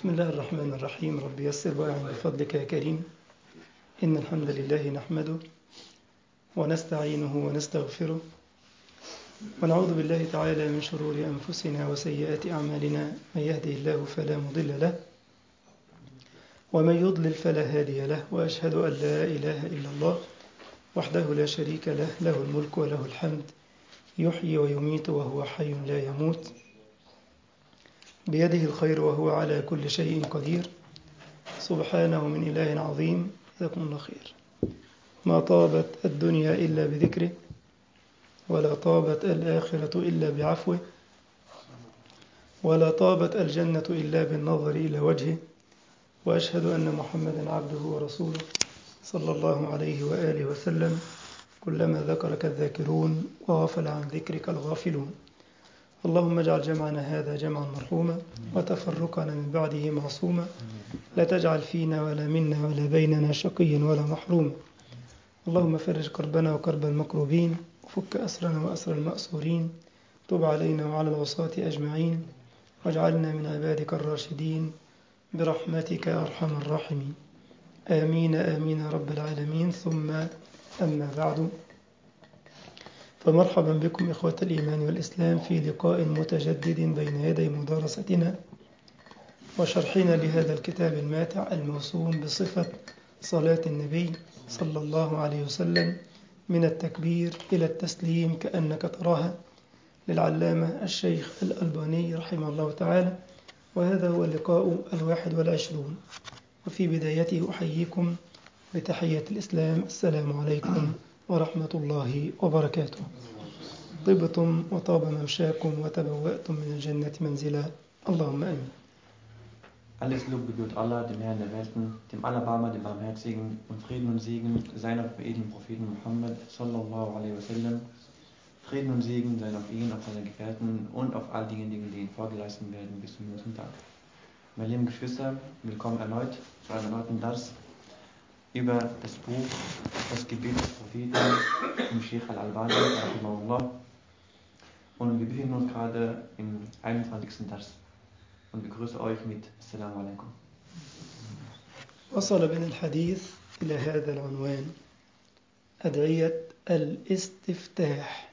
بسم الله الرحمن الرحيم رب يسر وأعن بفضلك يا كريم إن الحمد لله نحمده ونستعينه ونستغفره ونعوذ بالله تعالى من شرور أنفسنا وسيئات أعمالنا من يهده الله فلا مضل له ومن يضلل فلا هادي له وأشهد أن لا إله إلا الله وحده لا شريك له له الملك وله الحمد يحيي ويميت وهو حي لا يموت بيده الخير وهو على كل شيء قدير سبحانه من إله عظيم جزاكم الله خير ما طابت الدنيا إلا بذكره ولا طابت الآخرة إلا بعفوه ولا طابت الجنة إلا بالنظر إلى وجهه وأشهد أن محمدا عبده ورسوله صلى الله عليه وآله وسلم كلما ذكرك الذاكرون وغفل عن ذكرك الغافلون اللهم اجعل جمعنا هذا جمعا مرحوما وتفرقنا من بعده معصوما لا تجعل فينا ولا منا ولا بيننا شقيا ولا محروما اللهم فرج كربنا وكرب المكروبين وفك أسرنا وأسر المأسورين تب علينا وعلى العصاة أجمعين واجعلنا من عبادك الراشدين برحمتك يا أرحم الراحمين آمين آمين يا رب العالمين ثم أما بعد فمرحبا بكم إخوة الإيمان والإسلام في لقاء متجدد بين يدي مدارستنا وشرحنا لهذا الكتاب الماتع الموسوم بصفة صلاة النبي صلى الله عليه وسلم من التكبير إلى التسليم كأنك تراها للعلامة الشيخ الألباني رحمه الله تعالى وهذا هو اللقاء الواحد والعشرون وفي بدايته أحييكم بتحية الإسلام السلام عليكم ورحمة الله وبركاته طبتم وطاب ممشاكم وتبوأتم من الجنة منزلا اللهم آمين Alles Lob gebührt Allah, dem Herrn der Welten, dem Allerbarmer, dem Barmherzigen und Frieden und Segen seien auf den edlen Propheten Muhammad sallallahu alaihi wasallam. Frieden und Segen seien auf ihn, auf seine Gefährten und auf all diejenigen, die ihn vorgeleistet werden bis zum jüngsten Tag. Meine lieben Geschwister, willkommen erneut zu einem erneuten Dars über das Buch Das Gebet des Propheten vom Sheikh Al-Albani, rahimahullah. Und wir befinden uns gerade im 21. Dars. und begrüße euch mit Assalamu alaikum. وصل بنا الحديث إلى هذا العنوان أدعية الاستفتاح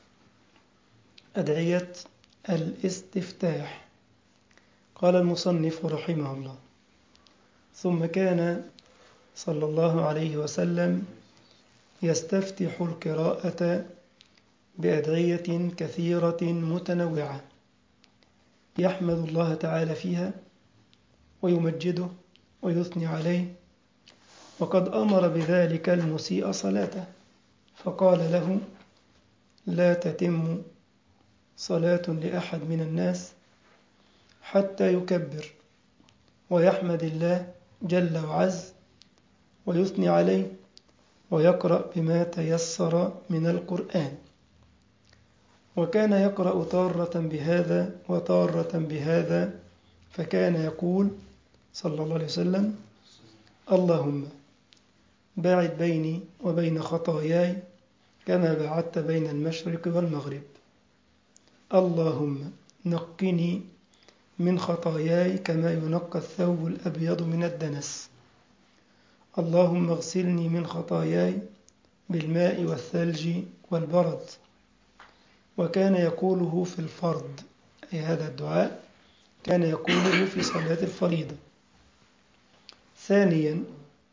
أدعية الاستفتاح قال المصنف رحمه الله ثم كان صلى الله عليه وسلم يستفتح القراءة بأدعية كثيرة متنوعة يحمد الله تعالى فيها ويمجده ويثني عليه وقد أمر بذلك المسيء صلاته فقال له لا تتم صلاة لأحد من الناس حتى يكبر ويحمد الله جل وعز ويثني عليه ويقرأ بما تيسر من القرآن وكان يقرأ تارة بهذا وتارة بهذا فكان يقول صلى الله عليه وسلم اللهم باعد بيني وبين خطاياي كما بعدت بين المشرق والمغرب اللهم نقني من خطاياي كما ينقى الثوب الأبيض من الدنس اللهم اغسلني من خطاياي بالماء والثلج والبرد وكان يقوله في الفرض أي هذا الدعاء كان يقوله في صلاة الفريضة ثانيا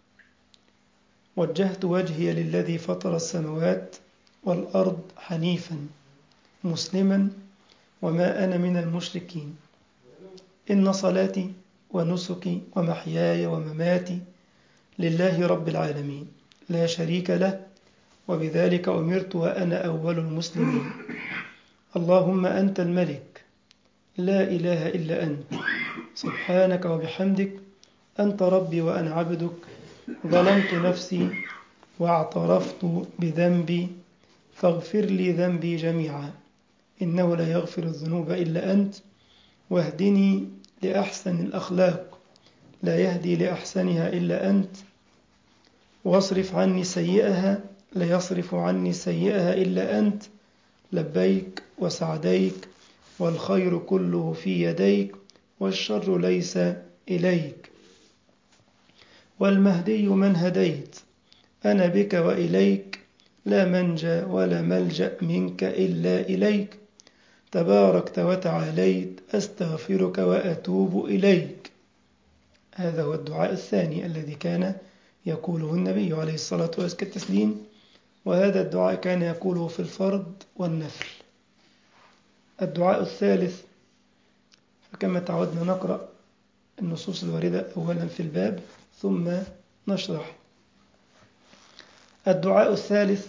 وجهت وجهي للذي فطر السماوات والأرض حنيفا مسلما وما أنا من المشركين إن صلاتي ونسكي ومحياي ومماتي لله رب العالمين لا شريك له وبذلك أمرت وأنا أول المسلمين اللهم أنت الملك لا إله إلا أنت سبحانك وبحمدك أنت ربي وأنا عبدك ظلمت نفسي واعترفت بذنبي فاغفر لي ذنبي جميعا إنه لا يغفر الذنوب إلا أنت واهدني لأحسن الأخلاق لا يهدي لأحسنها إلا أنت واصرف عني سيئها لا يصرف عني سيئها إلا أنت لبيك وسعديك والخير كله في يديك والشر ليس إليك والمهدي من هديت أنا بك وإليك لا منجى ولا ملجأ منك إلا إليك تباركت وتعاليت أستغفرك وأتوب إليك هذا هو الدعاء الثاني الذي كان يقوله النبي عليه الصلاة والتسليم وهذا الدعاء كان يقوله في الفرض والنفل الدعاء الثالث فكما تعودنا نقرأ النصوص الواردة أولا في الباب ثم نشرح الدعاء الثالث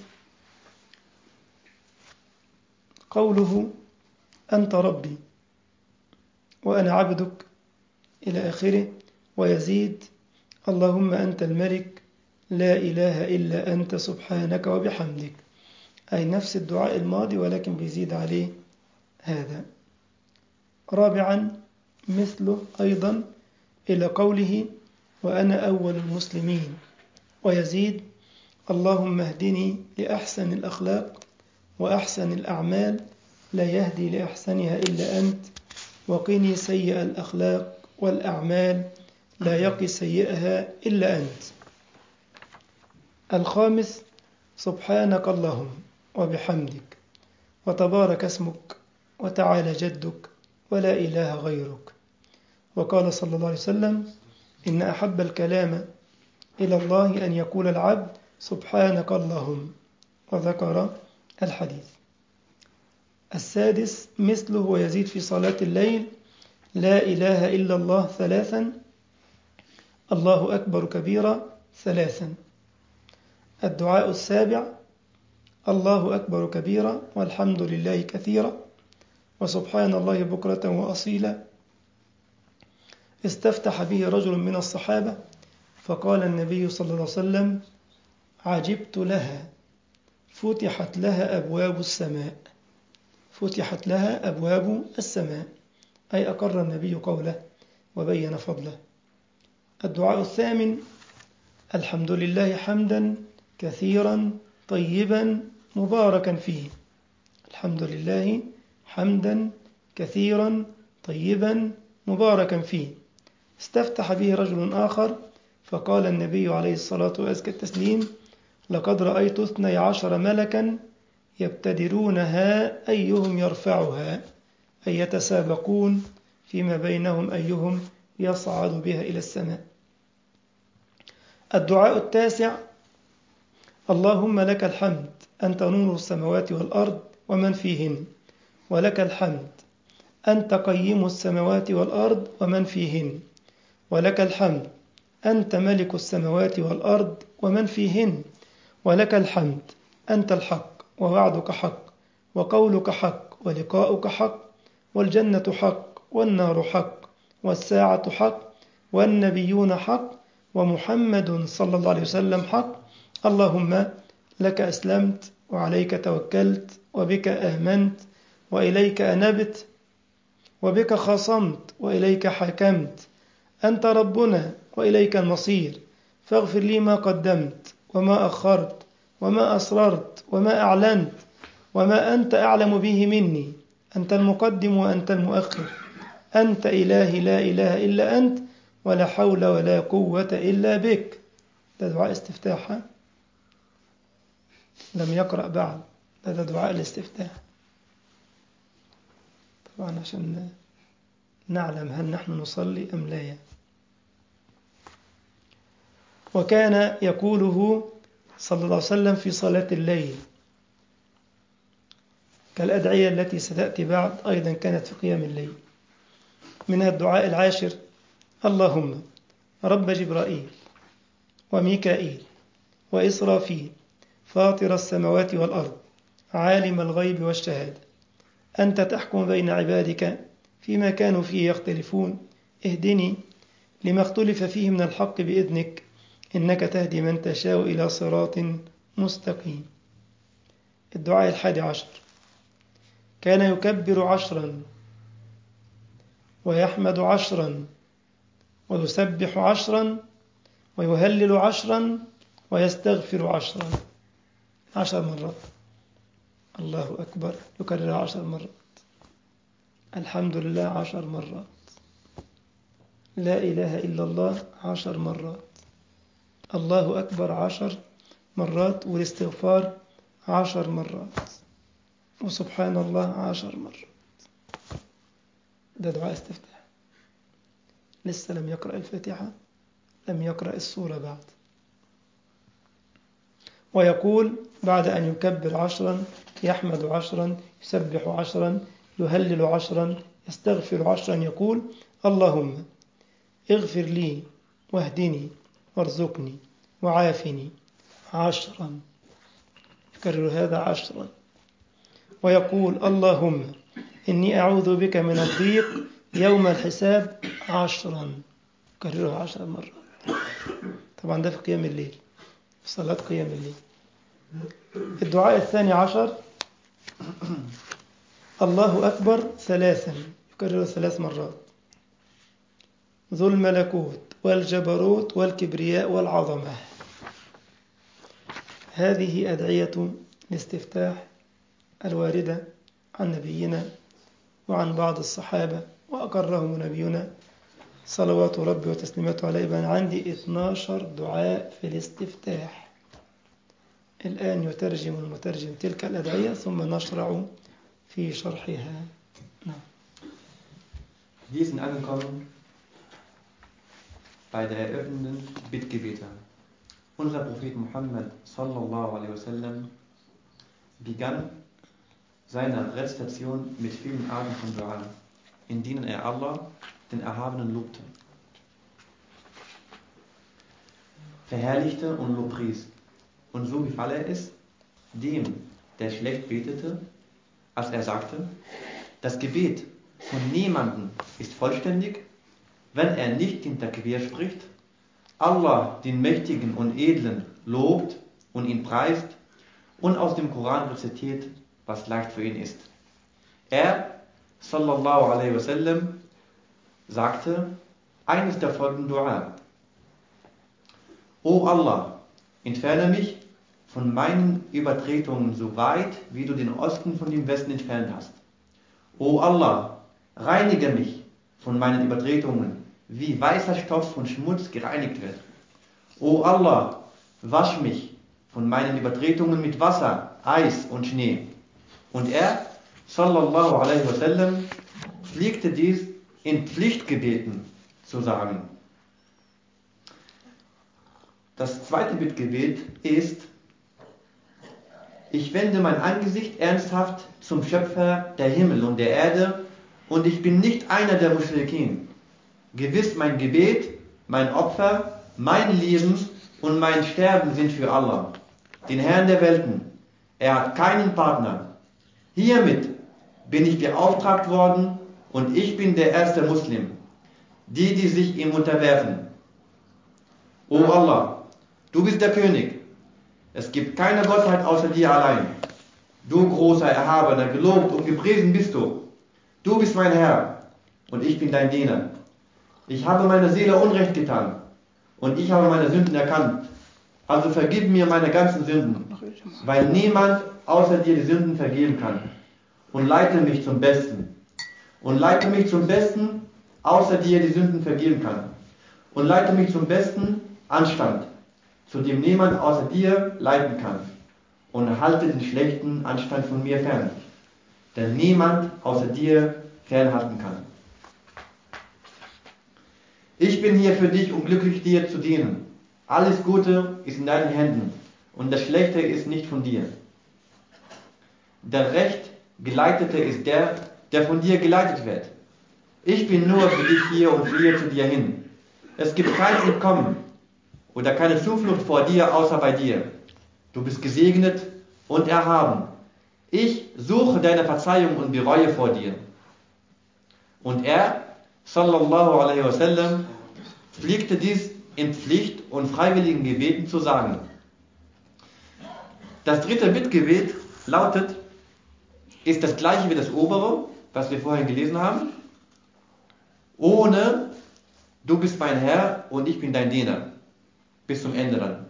قوله أنت ربي وأنا عبدك إلى آخره ويزيد اللهم أنت الملك لا إله إلا أنت سبحانك وبحمدك أي نفس الدعاء الماضي ولكن بيزيد عليه هذا رابعا مثله أيضا إلى قوله وأنا أول المسلمين ويزيد اللهم اهدني لأحسن الأخلاق وأحسن الأعمال لا يهدي لأحسنها إلا أنت وقني سيء الأخلاق والأعمال لا يقي سيئها إلا أنت الخامس سبحانك اللهم وبحمدك وتبارك اسمك وتعالى جدك ولا إله غيرك وقال صلى الله عليه وسلم إن أحب الكلام إلى الله أن يقول العبد سبحانك اللهم وذكر الحديث السادس مثله ويزيد في صلاة الليل لا إله إلا الله ثلاثا الله أكبر كبيرا ثلاثا الدعاء السابع الله أكبر كبيرا والحمد لله كثيرا وسبحان الله بكرة وأصيلا استفتح به رجل من الصحابة فقال النبي صلى الله عليه وسلم عجبت لها فتحت لها أبواب السماء فتحت لها أبواب السماء أي أقر النبي قوله وبين فضله الدعاء الثامن الحمد لله حمدا كثيرا طيبا مباركا فيه الحمد لله حمدا كثيرا طيبا مباركا فيه استفتح به رجل آخر فقال النبي عليه الصلاة والتسليم لقد رأيت اثني عشر ملكا يبتدرونها أيهم يرفعها أي يتسابقون فيما بينهم أيهم يصعد بها إلى السماء الدعاء التاسع اللهم لك الحمد أنت نور السماوات والأرض ومن فيهن ولك الحمد أنت قيم السماوات والأرض ومن فيهن ولك الحمد أنت ملك السماوات والأرض ومن فيهن ولك الحمد أنت الحق ووعدك حق وقولك حق ولقاؤك حق والجنة حق والنار حق والساعة حق والنبيون حق ومحمد صلى الله عليه وسلم حق اللهم لك أسلمت وعليك توكلت وبك آمنت وإليك أنبت وبك خاصمت وإليك حكمت أنت ربنا وإليك المصير فاغفر لي ما قدمت وما أخرت وما أسررت وما أعلنت وما أنت أعلم به مني أنت المقدم وأنت المؤخر أنت إلهي لا إله إلا أنت ولا حول ولا قوة إلا بك ده دعاء استفتاح لم يقرأ بعد هذا دعاء الاستفتاح طبعا عشان نعلم هل نحن نصلي أم لا وكان يقوله صلى الله عليه وسلم في صلاة الليل كالأدعية التي ستأتي بعد أيضا كانت في قيام الليل منها الدعاء العاشر اللهم رب جبرائيل وميكائيل وإسرافيل فاطر السماوات والأرض عالم الغيب والشهادة أنت تحكم بين عبادك فيما كانوا فيه يختلفون اهدني لما اختلف فيه من الحق بإذنك إنك تهدي من تشاء إلى صراط مستقيم الدعاء الحادي عشر كان يكبر عشرا ويحمد عشرا ويسبح عشرا ويهلل عشرا ويستغفر عشرا عشر مرات الله أكبر يكرر عشر مرات الحمد لله عشر مرات لا إله إلا الله عشر مرات الله أكبر عشر مرات والاستغفار عشر مرات وسبحان الله عشر مرات ده دعاء استفتاح لسه لم يقرأ الفاتحة لم يقرأ السورة بعد ويقول بعد أن يكبر عشرا يحمد عشرا يسبح عشرا يهلل عشرا يستغفر عشرا يقول اللهم اغفر لي واهدني وارزقني وعافني عشرا يكرر هذا عشرا ويقول اللهم إني أعوذ بك من الضيق يوم الحساب عشرا يكررها عشر مرات طبعا ده في قيام الليل في صلاة قيام الليل الدعاء الثاني عشر الله أكبر ثلاثا يكرر ثلاث مرات ذو الملكوت والجبروت والكبرياء والعظمة هذه أدعية الاستفتاح الواردة عن نبينا وعن بعض الصحابة وأقرهم نبينا صلوات ربي وتسليماته عليه يبقى عندي 12 دعاء في الاستفتاح الآن يترجم المترجم تلك الأدعية ثم نشرع في شرحها نعم. Wir sind angekommen bei der eröffnenden Bittgebete. Unser Prophet Muhammad sallallahu alaihi wasallam begann seine Rezitation mit vielen Arten von Dua, in denen er Allah, den Erhabenen, lobte, verherrlichte und lobpries. Und so befahl er es dem, der schlecht betete, als er sagte, das Gebet von niemandem ist vollständig, wenn er nicht den Takbir spricht, Allah, den Mächtigen und Edlen, lobt und ihn preist und aus dem Koran rezitiert, was leicht für ihn ist. Er, sallallahu alaihi wasallam, sagte eines der folgenden Dua. O Allah, entferne mich von meinen Übertretungen so weit, wie du den Osten von dem Westen entfernt hast. O Allah, reinige mich von meinen Übertretungen, wie weißer Stoff von Schmutz gereinigt wird. O Allah, wasch mich von meinen Übertretungen mit Wasser, Eis und Schnee. Und er, sallallahu alaihi wasallam, pflegte dies in Pflichtgebeten zu sagen. Das zweite Bittgebet ist, ich wende mein Angesicht ernsthaft zum Schöpfer der Himmel und der Erde und ich bin nicht einer der Muschrikin. Gewiss mein Gebet, mein Opfer, mein Leben und mein Sterben sind für Allah, den Herrn der Welten. Er hat keinen Partner. Hiermit bin ich beauftragt worden und ich bin der erste Muslim, die, die sich ihm unterwerfen. O Allah, du bist der König. Es gibt keine Gottheit außer dir allein. Du großer Erhabener, gelobt und gepriesen bist du. Du bist mein Herr und ich bin dein Diener. Ich habe meiner Seele Unrecht getan und ich habe meine Sünden erkannt. Also vergib mir meine ganzen Sünden, weil niemand außer dir die Sünden vergeben kann. Und leite mich zum Besten. Und leite mich zum Besten, außer dir die Sünden vergeben kann. Und leite mich zum besten Anstand, zu dem niemand außer dir leiten kann. Und halte den schlechten Anstand von mir fern, denn niemand außer dir fernhalten kann. Ich bin hier für dich, um glücklich dir zu dienen. Alles Gute ist in deinen Händen und das Schlechte ist nicht von dir. Der Recht Geleitete ist der, der von dir geleitet wird. Ich bin nur für dich hier und fliehe zu dir hin. Es gibt kein Entkommen oder keine Zuflucht vor dir außer bei dir. Du bist gesegnet und erhaben. Ich suche deine Verzeihung und bereue vor dir. Und er, sallallahu alaihi wasallam, pflegte dies in Pflicht und freiwilligen Gebeten zu sagen. Das dritte Bittgebet lautet, ist das gleiche wie das obere, was wir vorhin gelesen haben, ohne du bist mein Herr und ich bin dein Diener. Bis zum Ende dann.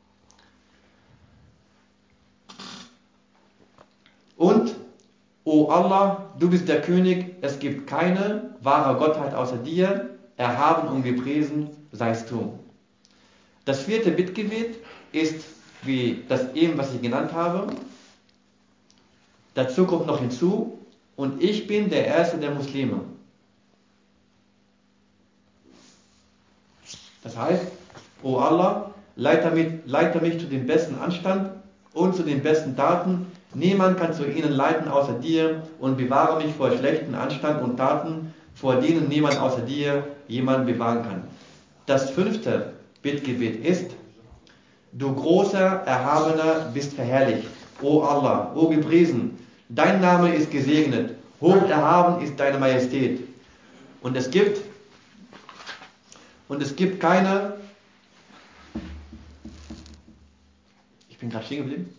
Und, O Allah, du bist der König, es gibt keine wahre Gottheit außer dir, erhaben und gepriesen seist du. Das vierte Bittgebet ist wie das eben, was ich genannt habe. Dazu kommt noch hinzu, und ich bin der Erste der Muslime. Das heißt, O Allah, leite mich, leite mich zu dem besten Anstand und zu den besten Taten. Niemand kann zu ihnen leiten außer dir und bewahre mich vor schlechten Anstand und Taten, vor denen niemand außer dir jemanden bewahren kann. Das fünfte Bittgebet ist, du großer, erhabener bist verherrlicht. O Allah, o gepriesen, dein Name ist gesegnet, hoch erhaben ist deine Majestät. Und es gibt, und es gibt keine, ich bin gerade stehen geblieben.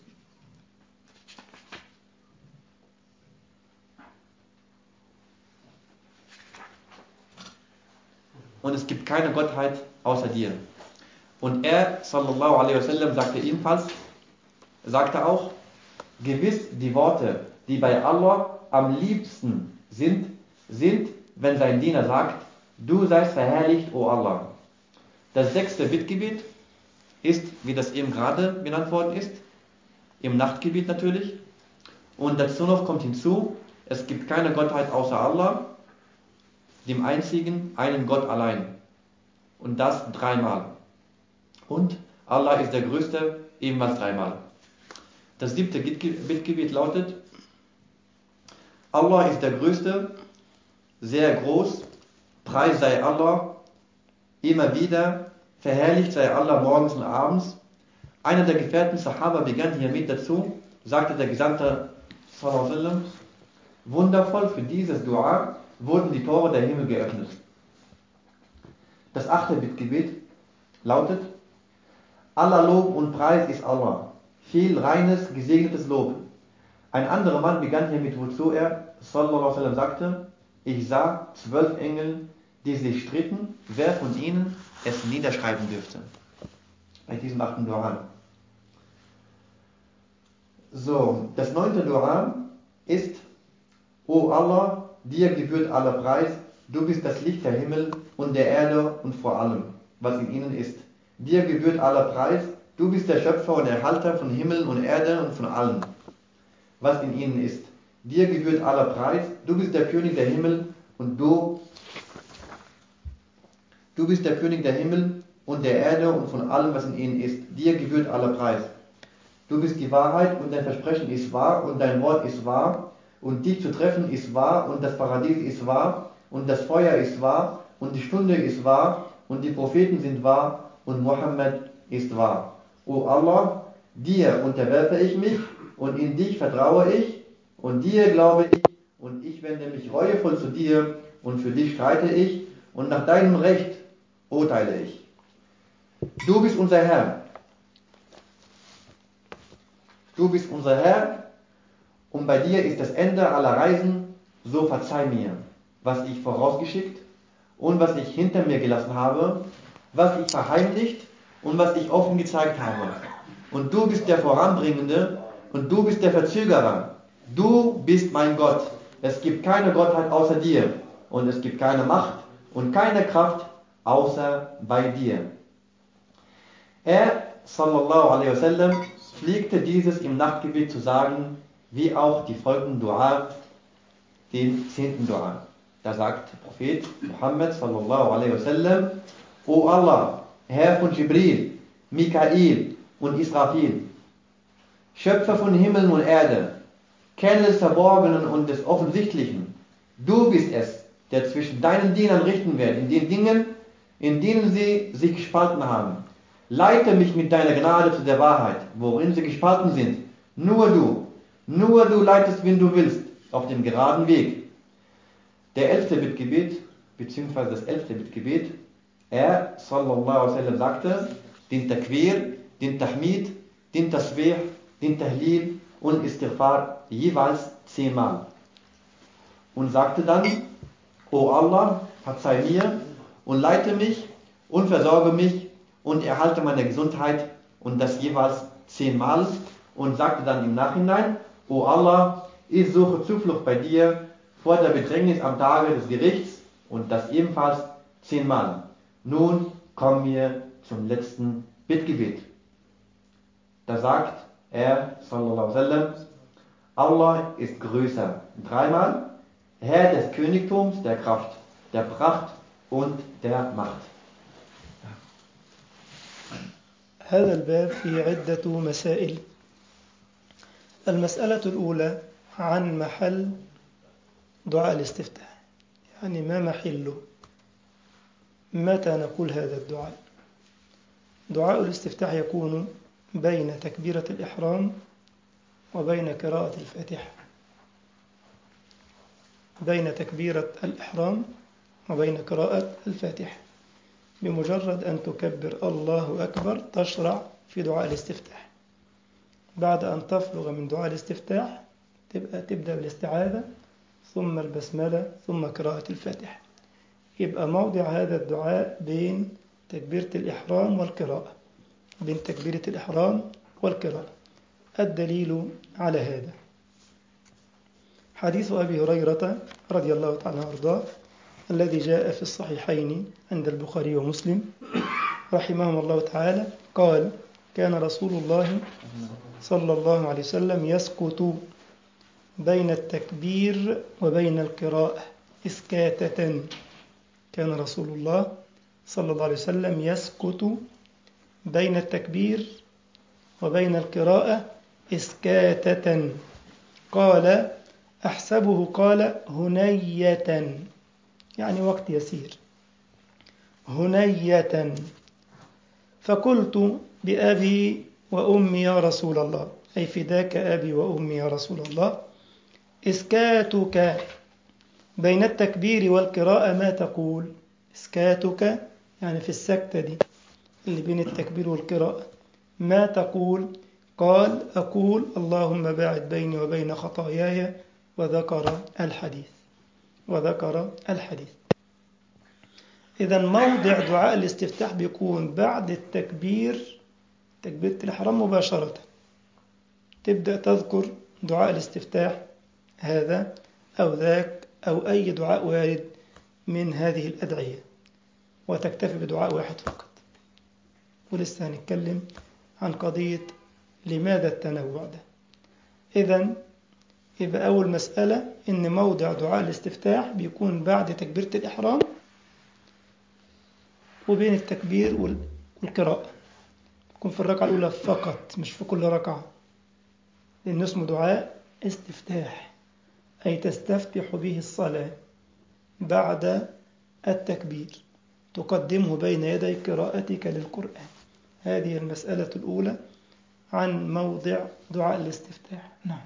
Und es gibt keine Gottheit außer dir. Und er, sallallahu alaihi wasallam, sagte ebenfalls, sagte auch, gewiss die Worte, die bei Allah am liebsten sind, sind, wenn sein Diener sagt, du seist verherrlicht, o Allah. Das sechste Bittgebet ist, wie das eben gerade genannt worden ist, im Nachtgebet natürlich. Und dazu noch kommt hinzu, es gibt keine Gottheit außer Allah, dem einzigen, einen Gott allein. Und das dreimal. Und Allah ist der Größte, ebenfalls dreimal. Das siebte Bittgebet lautet, Allah ist der Größte, sehr groß, Preis sei Allah, immer wieder, verherrlicht sei Allah morgens und abends. Einer der Gefährten Sahaba begann hiermit dazu, sagte der Gesandte sallam, wundervoll für dieses Dua wurden die Tore der Himmel geöffnet. Das achte Bittgebet lautet, aller Lob und Preis ist Allah. Viel reines, gesegnetes Lob. Ein anderer Mann begann hiermit, wozu er, sallallahu alaihi wasallam, sagte, ich sah zwölf Engel, die sich stritten, wer von ihnen es niederschreiben dürfte. Bei diesem achten Dua. So, das neunte Dua ist, O Allah, dir gebührt aller Preis, du bist das Licht der Himmel und der Erde und vor allem, was in ihnen ist. Dir gebührt aller Preis, du bist der Schöpfer und Erhalter von Himmel und Erde und von allem, was in ihnen ist. Dir gebührt aller Preis, du bist der König der Himmel und du, du bist der König der Himmel und der Erde und von allem, was in ihnen ist. Dir gebührt aller Preis. Du bist die Wahrheit und dein Versprechen ist wahr und dein Wort ist wahr und dich zu treffen ist wahr und das Paradies ist wahr und das Feuer ist wahr und die Stunde ist wahr und die Propheten sind wahr und Mohammed ist wahr. O Allah, dir unterwerfe ich mich und in dich vertraue ich und dir glaube ich und ich wende mich reuevoll zu dir und für dich streite ich und nach deinem Recht urteile ich. Du bist unser Herr. Du bist unser Herr und bei dir ist das Ende aller Reisen, so verzeih mir, was ich vorausgeschickt und was ich hinter mir gelassen habe was ich verheimlicht und was ich offen gezeigt habe. Und du bist der Voranbringende und du bist der Verzögerer. Du bist mein Gott. Es gibt keine Gottheit außer dir und es gibt keine Macht und keine Kraft außer bei dir. Er, sallallahu alaihi wasallam, pflegte dieses im Nachtgebet zu sagen, wie auch die folgenden Dua, den zehnten Dua. Da sagt der Prophet Muhammad sallallahu alaihi wasallam, O Allah, Herr von Jibril, Mikael und Israfil, Schöpfer von Himmel und Erde, Kenner des Verborgenen und des Offensichtlichen, du bist es, der zwischen deinen Dienern richten wird, in den Dingen, in denen sie sich gespalten haben. Leite mich mit deiner Gnade zu der Wahrheit, worin sie gespalten sind. Nur du, nur du leitest, wen du willst, auf dem geraden Weg. Der elfte Bittgebet, beziehungsweise das elfte Bittgebet, er, sallallahu alaihi wasallam, sagte, den Takwir, den Tahmid, den Tasbih, den Tahlil und Istighfar jeweils zehnmal. Und sagte dann, O Allah, verzeih mir und leite mich und versorge mich und erhalte meine Gesundheit und das jeweils zehnmal und sagte dann im Nachhinein, O Allah, ich suche Zuflucht bei dir vor der Bedrängnis am Tage des Gerichts und das ebenfalls zehnmal. Nun kommen wir zum letzten Bittgebet. Da sagt er, sallallahu alaihi wasallam, Allah ist größer. Dreimal, Herr des Königtums, der Kraft, der Pracht und der Macht. هذا الباب فيه عدة مسائل المسألة الأولى عن محل دعاء الاستفتاح يعني ما محله متى نقول هذا الدعاء دعاء الاستفتاح يكون بين تكبيرة الإحرام وبين قراءة الفاتحة بين تكبيرة الإحرام وبين قراءة الفاتحة بمجرد أن تكبر الله أكبر تشرع في دعاء الاستفتاح بعد أن تفرغ من دعاء الاستفتاح تبقى تبدأ بالاستعاذة ثم البسملة ثم قراءة الفاتحة يبقى موضع هذا الدعاء بين تكبيرة الإحرام والقراءة بين تكبيرة الإحرام والقراءة الدليل على هذا حديث أبي هريرة رضي الله تعالى عنه وارضاه الذي جاء في الصحيحين عند البخاري ومسلم رحمهم الله تعالى قال كان رسول الله صلى الله عليه وسلم يسكت بين التكبير وبين القراءة إسكاتة كان رسول الله صلى الله عليه وسلم يسكت بين التكبير وبين القراءة إسكاتة قال أحسبه قال هنية يعني وقت يسير هنية فقلت بأبي وأمي يا رسول الله أي فداك أبي وأمي يا رسول الله إسكاتك بين التكبير والقراءة ما تقول إسكاتك يعني في السكتة دي اللي بين التكبير والقراءة ما تقول قال أقول اللهم باعد بيني وبين خطاياي وذكر الحديث وذكر الحديث إذا موضع دعاء الاستفتاح بيكون بعد التكبير تكبيرة الإحرام مباشرة تبدأ تذكر دعاء الاستفتاح هذا أو ذاك أو أي دعاء وارد من هذه الأدعية وتكتفي بدعاء واحد فقط ولسه هنتكلم عن قضية لماذا التنوع ده إذا يبقى أول مسألة إن موضع دعاء الاستفتاح بيكون بعد تكبيرة الإحرام وبين التكبير والقراءة يكون في الركعة الأولى فقط مش في كل ركعة لأن اسمه دعاء استفتاح أي تستفتح به الصلاة بعد التكبير تقدمه بين يدي قراءتك للقرآن هذه المسألة الأولى عن موضع دعاء الاستفتاح نعم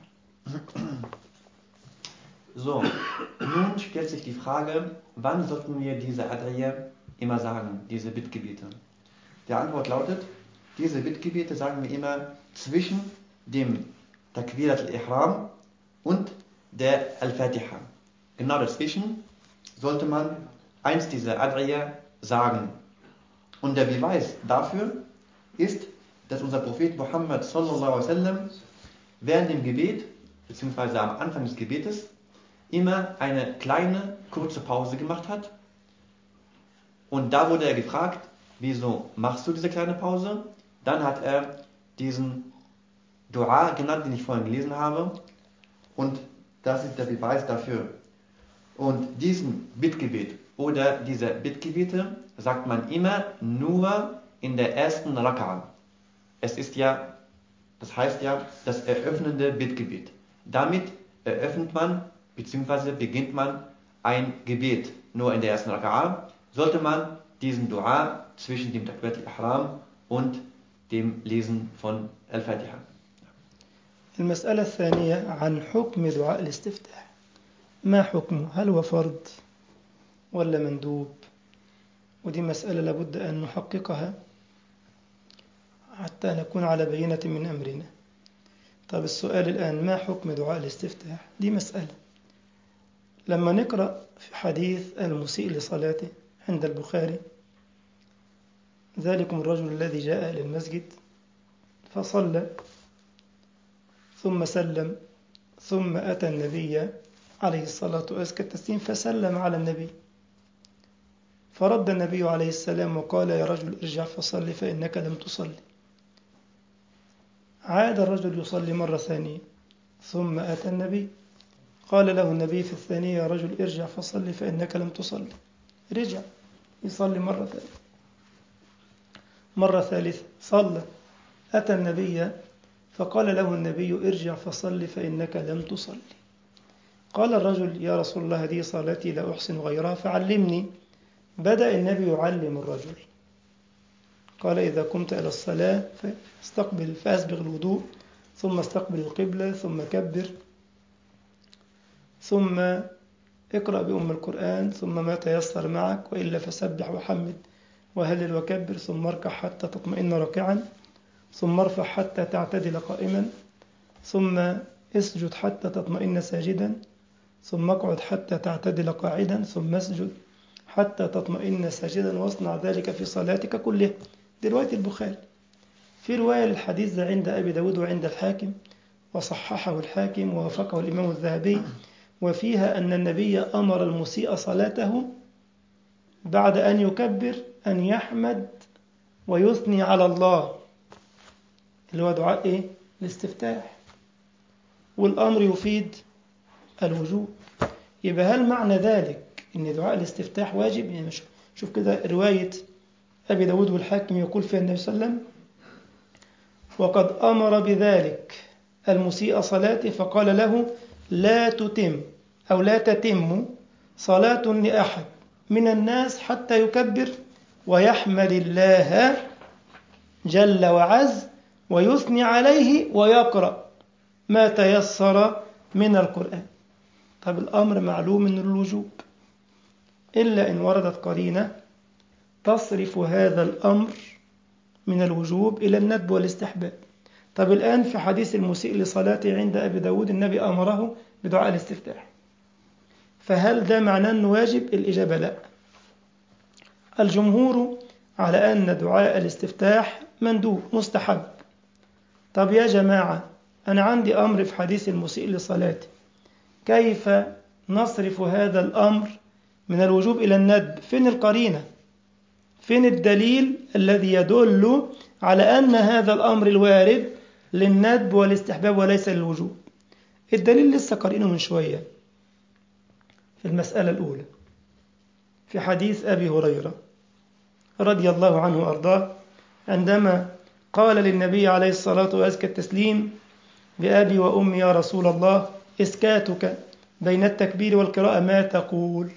So, nun stellt sich die Frage, wann sollten wir diese Adreye immer sagen, diese Bittgebete? Die Antwort lautet, diese Bittgebete sagen wir immer zwischen dem Takbirat al-Ihram und der Al-Fatiha. Genau dazwischen sollte man eins dieser Adreye sagen. Und der Beweis dafür ist, dass unser Prophet Muhammad sallallahu alaihi wasallam während dem Gebet, beziehungsweise am Anfang des Gebetes, immer eine kleine, kurze Pause gemacht hat. Und da wurde er gefragt, wieso machst du diese kleine Pause? Dann hat er diesen Dua genannt, den ich vorhin gelesen habe. Und das ist der Beweis dafür. Und diesen Bittgebet oder diese Bittgebete sagt man immer nur in der ersten Raka'a. Es ist ja, das heißt ja, das eröffnende Bittgebet. Damit eröffnet man bzw. beginnt man ein Gebet. Nur in der ersten Raka'a sollte man diesen Dua zwischen dem Takbirat al-Ihram und dem Lesen von Al-Fatiha. المسألة الثانية عن حكم دعاء الاستفتاح ما حكمه هل هو فرض ولا مندوب ودي مسألة لابد أن نحققها حتى نكون على بينة من أمرنا طب السؤال الآن ما حكم دعاء الاستفتاح دي مسألة لما نقرأ في حديث المسيء لصلاته عند البخاري ذلكم الرجل الذي جاء إلى المسجد فصلى ثم سلم ثم أتى النبي عليه الصلاة وأزكى التسليم فسلم على النبي فرد النبي عليه السلام وقال يا رجل ارجع فصل فإنك لم تصلي عاد الرجل يصلي مرة ثانية ثم أتى النبي قال له النبي في الثانية يا رجل ارجع فصل فإنك لم تصلي رجع يصلي مرة ثانية مرة ثالثة صلى أتى النبي فقال له النبي ارجع فصل فإنك لم تصلي قال الرجل يا رسول الله هذه صلاتي لا أحسن غيرها فعلمني بدأ النبي يعلم الرجل قال إذا قمت إلى الصلاة فاستقبل فأسبغ الوضوء ثم استقبل القبلة ثم كبر ثم اقرأ بأم القرآن ثم ما تيسر معك وإلا فسبح وحمد وهلل وكبر ثم اركع حتى تطمئن راكعا ثم ارفع حتى تعتدل قائما ثم اسجد حتى تطمئن ساجدا ثم اقعد حتى تعتدل قاعدا ثم اسجد حتى تطمئن ساجدا واصنع ذلك في صلاتك كلها دي رواية البخاري في رواية للحديث عند أبي داود وعند الحاكم وصححه الحاكم ووافقه الإمام الذهبي وفيها أن النبي أمر المسيء صلاته بعد أن يكبر أن يحمد ويثني على الله اللي هو دعاء إيه؟ الاستفتاح والأمر يفيد الوجوب يبقى هل معنى ذلك أن دعاء الاستفتاح واجب يعني شوف كده رواية أبي داود والحاكم يقول فيها النبي صلى الله عليه وسلم وقد أمر بذلك المسيء صلاته فقال له لا تتم أو لا تتم صلاة لأحد من الناس حتى يكبر ويحمد الله جل وعز ويثني عليه ويقرأ ما تيسر من القرآن طب الأمر معلوم من الوجوب إلا إن وردت قرينة تصرف هذا الأمر من الوجوب إلى الندب والاستحباب طب الآن في حديث المسيء لصلاته عند أبي داود النبي أمره بدعاء الاستفتاح فهل ده معناه أنه واجب؟ الإجابة لا الجمهور على أن دعاء الاستفتاح مندوب مستحب طب يا جماعة أنا عندي أمر في حديث المسيء لصلاته كيف نصرف هذا الأمر من الوجوب إلى الندب فين القرينة فين الدليل الذي يدل على أن هذا الأمر الوارد للندب والاستحباب وليس للوجوب الدليل لسه قارئينه من شوية في المسألة الأولى في حديث أبي هريرة رضي الله عنه وأرضاه عندما قال للنبي عليه الصلاة وأزكى التسليم بأبي وأمي يا رسول الله إسكاتك بين التكبير والقراءة ما تقول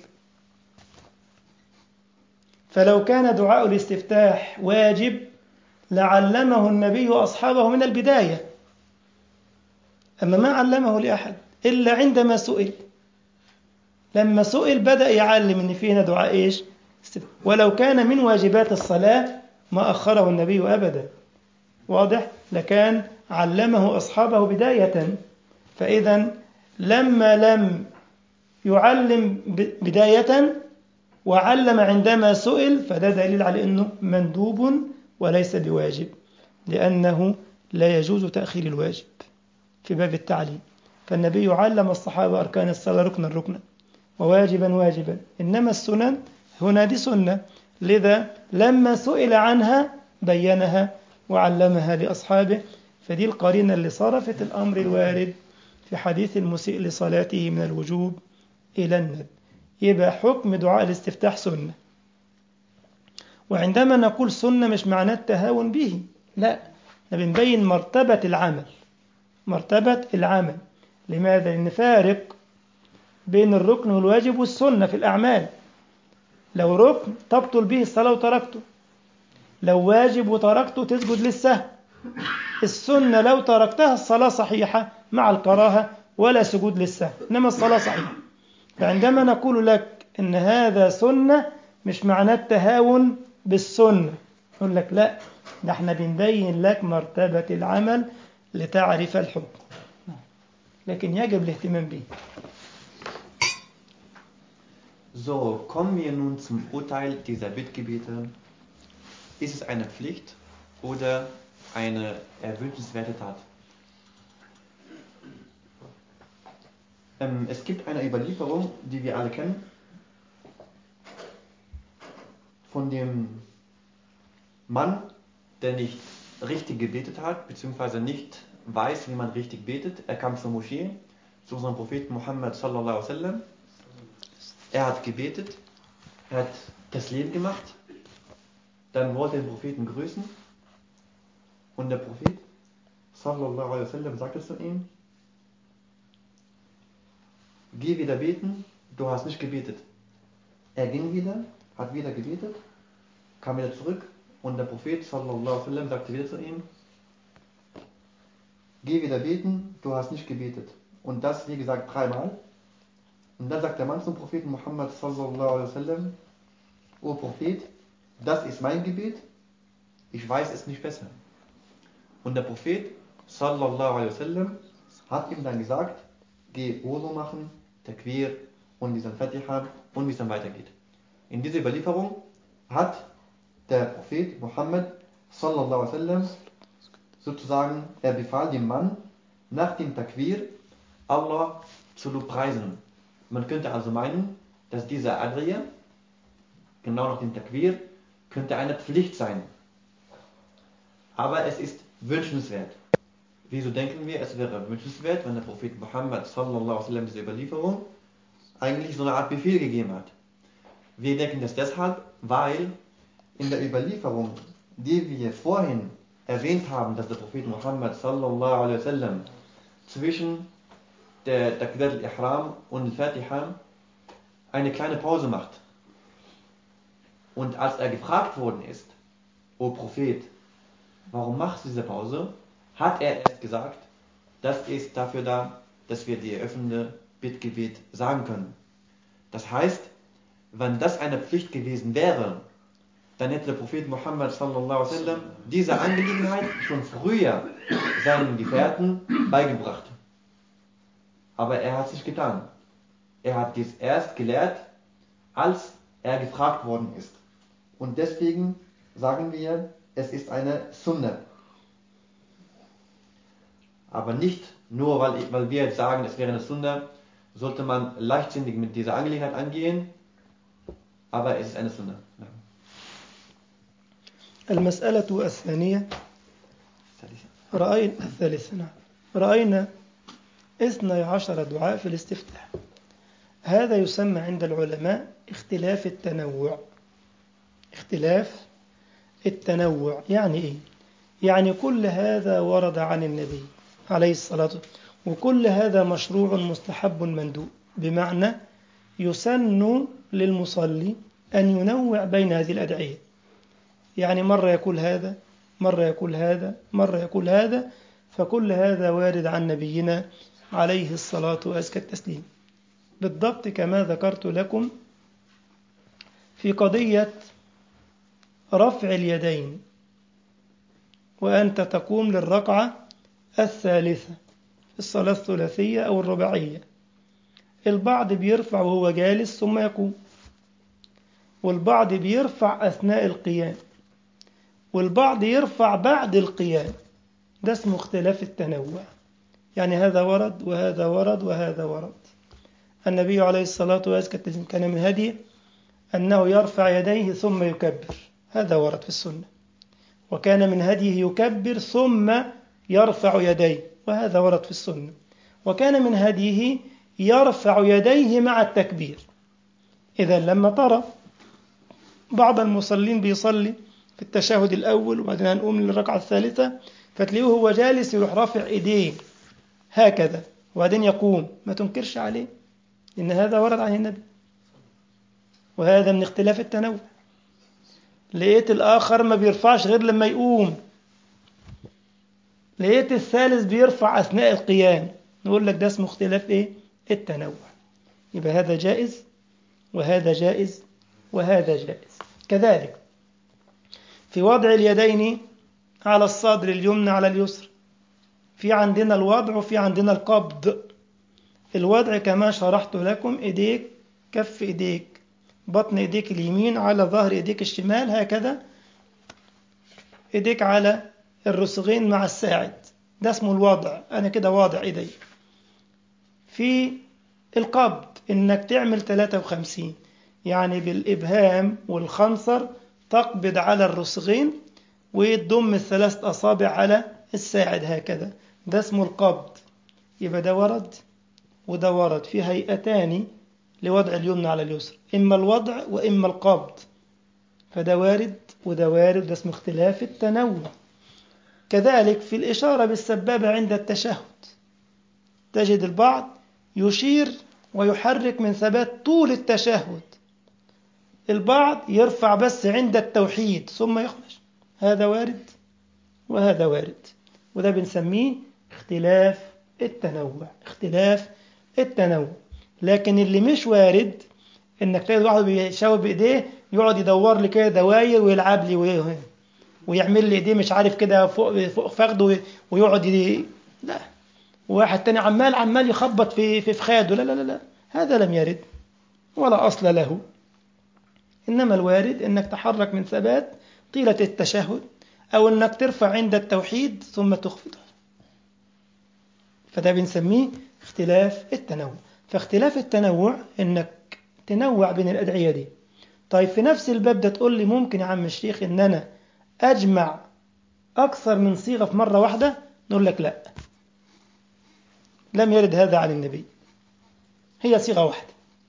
فلو كان دعاء الاستفتاح واجب لعلمه النبي أصحابه من البداية أما ما علمه لأحد إلا عندما سئل لما سئل بدأ يعلم إن فينا دعاء إيش ولو كان من واجبات الصلاة ما أخره النبي أبدا واضح لكان علمه أصحابه بداية فإذا لما لم يعلم بداية وعلم عندما سئل فده دليل على أنه مندوب وليس بواجب لأنه لا يجوز تأخير الواجب في باب التعليم فالنبي علم الصحابة أركان الصلاة ركنا ركنا وواجبا واجبا إنما السنن هنا دي سنة لذا لما سئل عنها بينها وعلمها لأصحابه فدي القرينة اللي صرفت الأمر الوارد في حديث المسيء لصلاته من الوجوب إلى الند يبقى حكم دعاء الاستفتاح سنة وعندما نقول سنة مش معناه التهاون به لا بنبين مرتبة العمل مرتبة العمل لماذا؟ لأن فارق بين الركن والواجب والسنة في الأعمال لو ركن تبطل به الصلاة وتركته لو واجب وتركته تسجد للسهو السنة لو تركتها الصلاة صحيحة مع الكراهة ولا سجود للسهو إنما الصلاة صحيحة فعندما نقول لك إن هذا سنة مش معناه التهاون بالسنة نقول لك لا ده احنا بنبين لك مرتبة العمل لتعرف الحكم لكن يجب الاهتمام به So, kommen wir nun zum Urteil dieser Bittgebete. Ist es eine Pflicht oder eine erwünschenswerte Tat? Ähm, es gibt eine Überlieferung, die wir alle kennen. von dem Mann, der nicht richtig gebetet hat, beziehungsweise nicht weiß, wie man richtig betet. Er kam zur Moschee, zu unserem Propheten Muhammad sallallahu alaihi wasallam. Er hat gebetet, er hat das Leben gemacht, dann wollte er den Propheten grüßen und der Prophet sallallahu alaihi wasallam sagte zu ihm, geh wieder beten, du hast nicht gebetet. Er ging wieder, hat wieder gebetet, kam wieder zurück und der Prophet sallallahu alaihi wasallam sagte wieder zu ihm, geh wieder beten, du hast nicht gebetet. Und das, wie gesagt, dreimal. Und dann sagt der Mann zum Propheten Muhammad sallallahu alaihi wasallam, O Prophet, das ist mein Gebet, ich weiß es nicht besser. Und der Prophet sallallahu alaihi wasallam hat ihm dann gesagt, geh Wudu machen, Takbir und diesen Fatiha und wie es dann weitergeht. In dieser Überlieferung hat der Prophet Muhammad sallallahu alaihi wasallam sozusagen, er befahl dem Mann nach dem Takbir Allah zu preisen. Man könnte also meinen, dass dieser Adria, genau nach dem Takbir, könnte eine Pflicht sein. Aber es ist wünschenswert. Wieso denken wir, es wäre wünschenswert, wenn der Prophet Muhammad sallallahu alaihi wasallam diese Überlieferung eigentlich so eine Art Befehl gegeben hat? Wir denken das deshalb, weil in der Überlieferung, die wir vorhin erwähnt haben, dass der Prophet Muhammad sallallahu alaihi wasallam zwischen der Takbir al-Ihram und al-Fatiha eine kleine Pause macht. Und als er gefragt worden ist, O Prophet, warum machst du diese Pause, hat er erst gesagt, das ist dafür da, dass wir die eröffnende Bittgebet sagen können. Das heißt, wenn das eine Pflicht gewesen wäre, dann hätte der Prophet Muhammad sallallahu alaihi wasallam diese Angelegenheit schon früher seinen Gefährten beigebracht. Aber er hat es nicht getan. Er hat dies erst gelehrt, als er gefragt worden ist. Und deswegen sagen wir, es ist eine Sunna. Aber nicht nur, weil, ich, weil wir jetzt sagen, es wäre eine Sunna, sollte man leichtsinnig mit dieser Angelegenheit angehen, aber es ist eine Sunna. Ja. المسألة الثانية رأينا الثالثة نعم رأينا اثني عشر دعاء في الاستفتاح هذا يسمى عند العلماء اختلاف التنوع اختلاف التنوع يعني ايه يعني كل هذا ورد عن النبي عليه الصلاة والسلام وكل هذا مشروع مستحب مندوب بمعنى يسن للمصلي أن ينوع بين هذه الأدعية يعني مرة يقول هذا مرة يقول هذا مرة يقول هذا فكل هذا وارد عن نبينا عليه الصلاة وأزكى التسليم بالضبط كما ذكرت لكم في قضية رفع اليدين وأنت تقوم للركعة الثالثة في الصلاة الثلاثية أو الرباعية البعض بيرفع وهو جالس ثم يقوم والبعض بيرفع أثناء القيام والبعض يرفع بعد القيام ده اسمه اختلاف التنوع يعني هذا ورد وهذا ورد وهذا ورد النبي عليه الصلاة والسلام كان من هديه أنه يرفع يديه ثم يكبر هذا ورد في السنة وكان من هديه يكبر ثم يرفع يديه وهذا ورد في السنة وكان من هديه يرفع يديه مع التكبير إذا لما ترى بعض المصلين بيصلي في التشهد الأول وبعدين هنقوم للركعة الثالثة فتلاقيه هو جالس يروح رافع إيديه هكذا وبعدين يقوم ما تنكرش عليه إن هذا ورد عن النبي وهذا من اختلاف التنوع لقيت الآخر ما بيرفعش غير لما يقوم لقيت الثالث بيرفع أثناء القيام نقول لك ده اسمه اختلاف إيه؟ التنوع يبقى هذا جائز وهذا جائز وهذا جائز كذلك في وضع اليدين على الصدر اليمنى على اليسر في عندنا الوضع وفي عندنا القبض الوضع كما شرحت لكم ايديك كف ايديك بطن ايديك اليمين على ظهر ايديك الشمال هكذا ايديك على الرسغين مع الساعد ده اسمه الوضع انا كده واضع ايدي في القبض انك تعمل 53 يعني بالابهام والخنصر تقبض على الرسغين وتضم الثلاث أصابع على الساعد هكذا ده اسمه القبض يبقى ده ورد وده ورد في هيئتان لوضع اليمنى على اليسرى إما الوضع وإما القبض فده وارد وده وارد ده اسمه اختلاف التنوع كذلك في الإشارة بالسبابة عند التشهد تجد البعض يشير ويحرك من ثبات طول التشهد البعض يرفع بس عند التوحيد ثم يخرج هذا وارد وهذا وارد وده بنسميه اختلاف التنوع اختلاف التنوع لكن اللي مش وارد انك تلاقي واحد بيشاور بايديه يقعد يدور لي كده دواير ويلعب لي وي- ويعمل لي ايديه مش عارف كده فوق فوق فخده ويقعد ي... لا واحد تاني عمال عمال يخبط في في فخاده لا لا لا لا هذا لم يرد ولا اصل له انما الوارد انك تحرك من ثبات طيله التشهد او انك ترفع عند التوحيد ثم تخفض فده بنسميه اختلاف التنوع فاختلاف التنوع انك تنوع بين الادعيه دي طيب في نفس الباب ده تقول لي ممكن يا عم الشيخ ان انا اجمع اكثر من صيغه في مره واحده نقول لك لا لم يرد هذا عن النبي هي صيغه واحده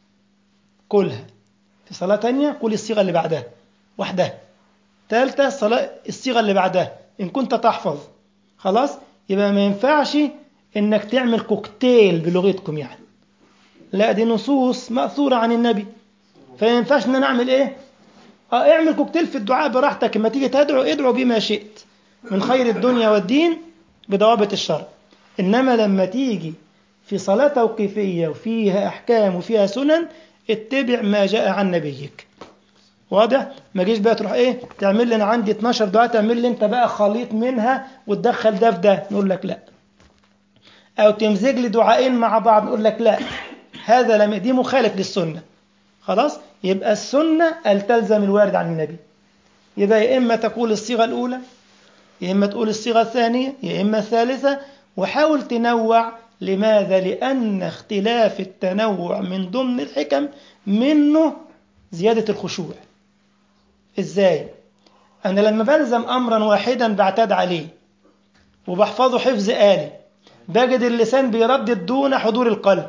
كلها في صلاه تانية قول الصيغه اللي بعدها وحدها ثالثه صلاه الصيغه اللي بعدها ان كنت تحفظ خلاص يبقى ما ينفعش انك تعمل كوكتيل بلغتكم يعني لا دي نصوص مأثورة عن النبي فما ينفعش ان انا اعمل ايه اه اعمل كوكتيل في الدعاء براحتك لما تيجي تدعو ادعو بما شئت من خير الدنيا والدين بضوابط الشرع انما لما تيجي في صلاة توقيفية وفيها احكام وفيها سنن اتبع ما جاء عن نبيك واضح ما جيش بقى تروح ايه تعمل لي انا عندي 12 دعاء تعمل لي انت بقى خليط منها وتدخل ده في ده نقول لك لا او تمزج لي دعائين مع بعض نقول لك لا هذا لم دي مخالف للسنه خلاص يبقى السنه أن تلزم الوارد عن النبي يبقى يا اما تقول الصيغه الاولى يا اما تقول الصيغه الثانيه يا اما الثالثه وحاول تنوع لماذا لان اختلاف التنوع من ضمن الحكم منه زياده الخشوع ازاي انا لما بلزم امرا واحدا بعتاد عليه وبحفظه حفظ آلي بجد اللسان بيردد دون حضور القلب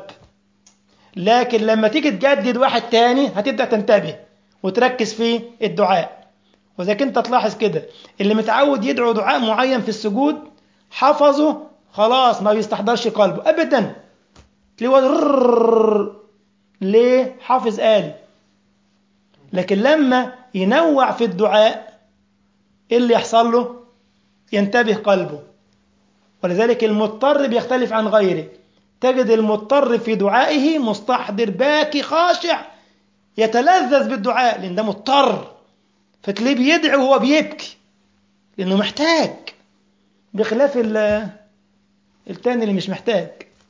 لكن لما تيجي تجدد واحد تاني هتبدأ تنتبه وتركز في الدعاء وإذا كنت تلاحظ كده اللي متعود يدعو دعاء معين في السجود حفظه خلاص ما بيستحضرش قلبه أبدا تلاقيه ليه حافظ آلي لكن لما ينوع في الدعاء ايه اللي يحصل له ينتبه قلبه ولذلك المضطر بيختلف عن غيره تجد المضطر في دعائه مستحضر باكي خاشع يتلذذ بالدعاء لان ده مضطر فتلاقيه بيدعي وهو بيبكي لانه محتاج بخلاف التاني اللي مش محتاج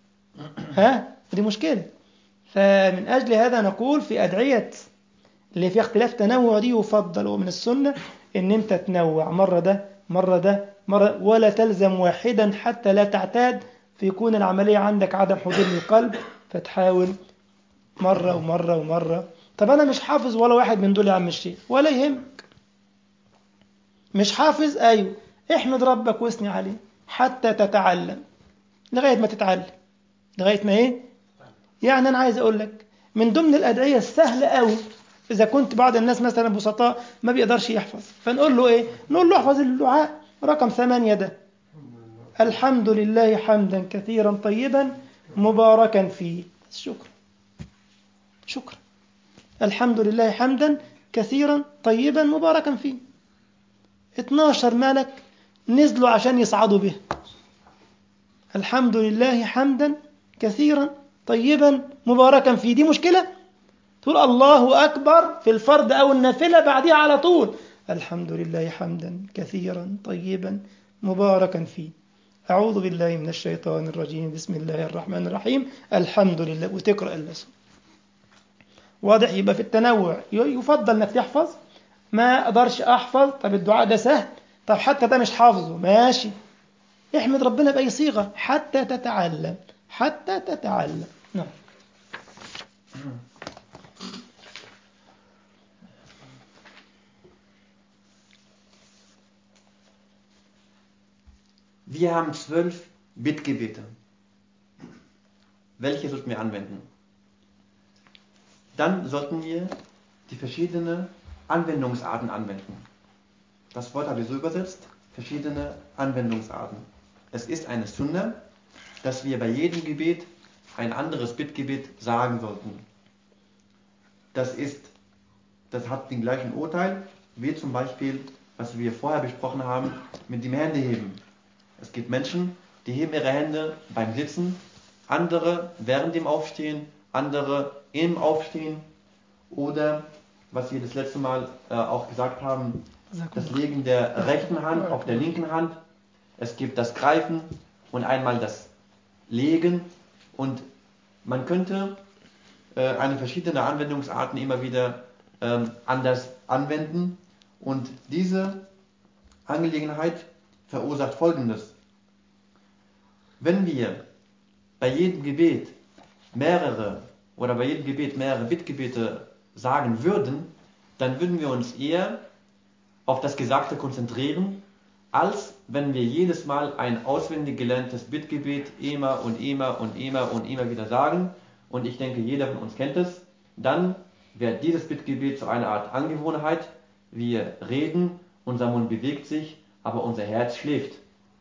ها دي مشكله فمن اجل هذا نقول في ادعيه اللي فيها اختلاف تنوع دي يفضل ومن السنه ان انت تنوع مره ده مره ده مرة ولا تلزم واحدا حتى لا تعتاد فيكون العملية عندك عدم حضور للقلب فتحاول مرة ومرة ومرة طب أنا مش حافظ ولا واحد من دول يا عم الشيخ ولا يهمك مش حافظ أيوه احمد ربك واثني عليه حتى تتعلم لغاية ما تتعلم لغاية ما ايه يعني أنا عايز أقول لك من ضمن الأدعية السهلة قوي إذا كنت بعض الناس مثلا بسطاء ما بيقدرش يحفظ فنقول له إيه نقول له احفظ الدعاء رقم ثمانية ده الحمد لله حمدا كثيرا طيبا مباركا فيه شكرا شكرا الحمد لله حمدا كثيرا طيبا مباركا فيه 12 ملك نزلوا عشان يصعدوا به الحمد لله حمدا كثيرا طيبا مباركا فيه دي مشكلة تقول الله أكبر في الفرد أو النافلة بعدها على طول الحمد لله حمدا كثيرا طيبا مباركا فيه أعوذ بالله من الشيطان الرجيم بسم الله الرحمن الرحيم الحمد لله وتقرأ الاسم واضح يبقى في التنوع يفضل انك تحفظ ما اقدرش احفظ طب الدعاء ده سهل طب حتى ده مش حافظه ماشي احمد ربنا بأي صيغة حتى تتعلم حتى تتعلم نعم Wir haben zwölf Bittgebete. Welche sollten wir anwenden? Dann sollten wir die verschiedenen Anwendungsarten anwenden. Das Wort habe ich so übersetzt, verschiedene Anwendungsarten. Es ist eine Sunna, dass wir bei jedem Gebet ein anderes Bittgebet sagen sollten. Das ist, das hat den gleichen Urteil, wie zum Beispiel, was wir vorher besprochen haben, mit dem Händeheben. Es gibt Menschen, die heben ihre Hände beim Sitzen, andere während dem Aufstehen, andere im Aufstehen oder, was wir das letzte Mal äh, auch gesagt haben, das Legen der rechten Hand auf der linken Hand. Es gibt das Greifen und einmal das Legen und man könnte äh, eine verschiedene Anwendungsarten immer wieder ähm, anders anwenden und diese Angelegenheit verursacht Folgendes. Wenn wir bei jedem Gebet mehrere oder bei jedem Gebet mehrere Bittgebete sagen würden, dann würden wir uns eher auf das Gesagte konzentrieren, als wenn wir jedes Mal ein auswendig gelerntes Bittgebet immer und immer und immer und immer wieder sagen. Und ich denke, jeder von uns kennt es. Dann wird dieses Bittgebet zu einer Art Angewohnheit. Wir reden, unser Mund bewegt sich, aber unser Herz schläft.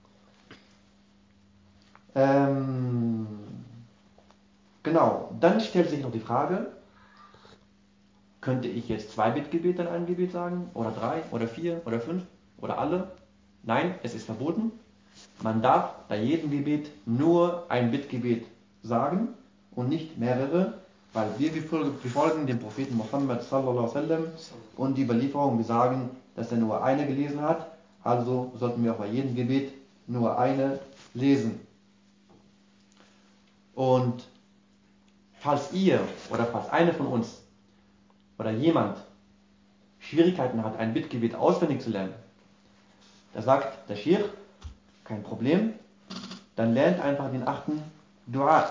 Ähm, genau, dann stellt sich noch die Frage, könnte ich jetzt zwei Bittgebete in einem Gebet sagen? Oder drei? Oder vier? Oder fünf? Oder alle? Nein, es ist verboten. Man darf bei jedem Gebet nur ein Bittgebet sagen und nicht mehrere, weil wir befolgen den Propheten Muhammad sallallahu alaihi wasallam und die Überlieferung, wir sagen, dass er nur eine gelesen hat, also sollten wir auch bei jedem Gebet nur eine lesen. Und falls ihr oder falls eine von uns oder jemand Schwierigkeiten hat, ein Bittgebet auswendig zu lernen, da sagt der Schirch, kein Problem, dann lernt einfach den achten Dua.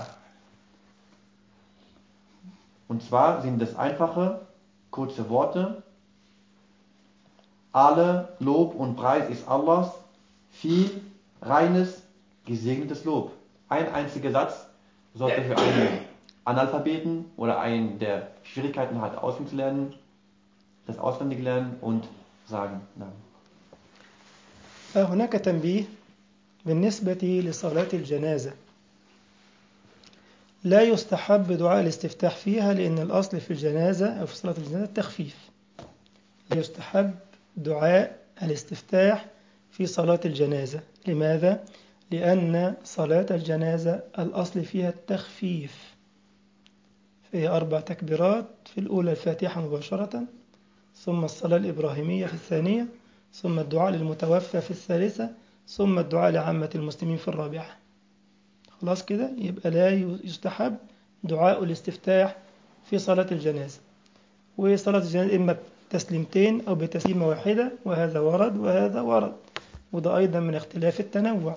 Und zwar sind das einfache, kurze Worte. Alle Lob und Preis ist Allahs, viel reines, gesegnetes Lob. Ein einziger Satz sollte für einen Analphabeten oder einen, der Schwierigkeiten hat, auswendig zu lernen, das auswendig lernen und sagen. Nein. هناك تنبيه بالنسبة لصلاة الجنازة لا يستحب دعاء الاستفتاح فيها لأن الأصل في الجنازة أو في صلاة الجنازة التخفيف لا يستحب دعاء الاستفتاح في صلاة الجنازة لماذا؟ لأن صلاة الجنازة الأصل فيها التخفيف فهي أربع تكبيرات في الأولى الفاتحة مباشرة ثم الصلاة الإبراهيمية في الثانية ثم الدعاء للمتوفى في الثالثة ثم الدعاء لعامة المسلمين في الرابعة خلاص كده يبقى لا يستحب دعاء الاستفتاح في صلاة الجنازة وصلاة الجنازة إما بتسليمتين أو بتسليمة واحدة وهذا ورد وهذا ورد وده أيضا من اختلاف التنوع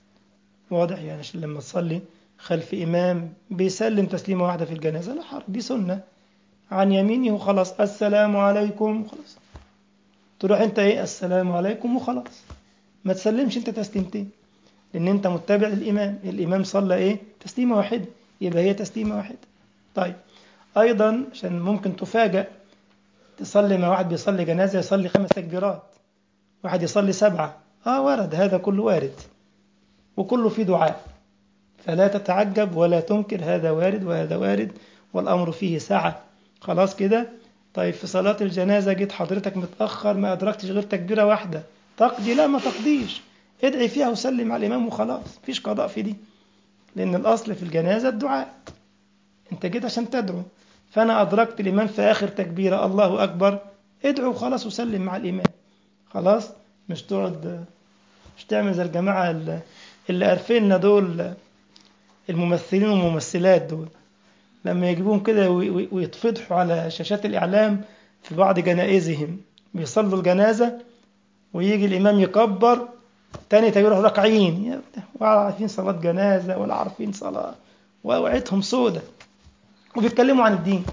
واضح يعني عشان لما تصلي خلف إمام بيسلم تسليمة واحدة في الجنازة لا حرج دي سنة عن يمينه وخلاص السلام عليكم وخلاص تروح انت ايه السلام عليكم وخلاص ما تسلمش انت تسليمتين لان انت متبع للامام الامام صلى ايه تسليمه واحده يبقى هي تسليمه واحده طيب ايضا عشان ممكن تفاجأ تصلي مع واحد بيصلي جنازه يصلي خمس تكبيرات واحد يصلي سبعه اه ورد هذا كله وارد وكله فيه دعاء فلا تتعجب ولا تنكر هذا وارد وهذا وارد والامر فيه سعه خلاص كده طيب في صلاة الجنازة جيت حضرتك متأخر ما أدركتش غير تكبيرة واحدة تقضي لا ما تقضيش ادعي فيها وسلم على الإمام وخلاص مفيش قضاء في دي لأن الأصل في الجنازة الدعاء أنت جيت عشان تدعو فأنا أدركت الإمام في آخر تكبيرة الله أكبر ادعو وخلاص وسلم مع الإمام خلاص مش تقعد مش تعمل زي الجماعة اللي قرفنا دول الممثلين والممثلات دول لما يجيبوهم كده ويتفضحوا على شاشات الإعلام في بعض جنائزهم بيصلوا الجنازة ويجي الإمام يكبر تاني تجرح راكعين ولا عارفين صلاة جنازة ولا عارفين صلاة ووعيتهم سودة وبيتكلموا عن الدين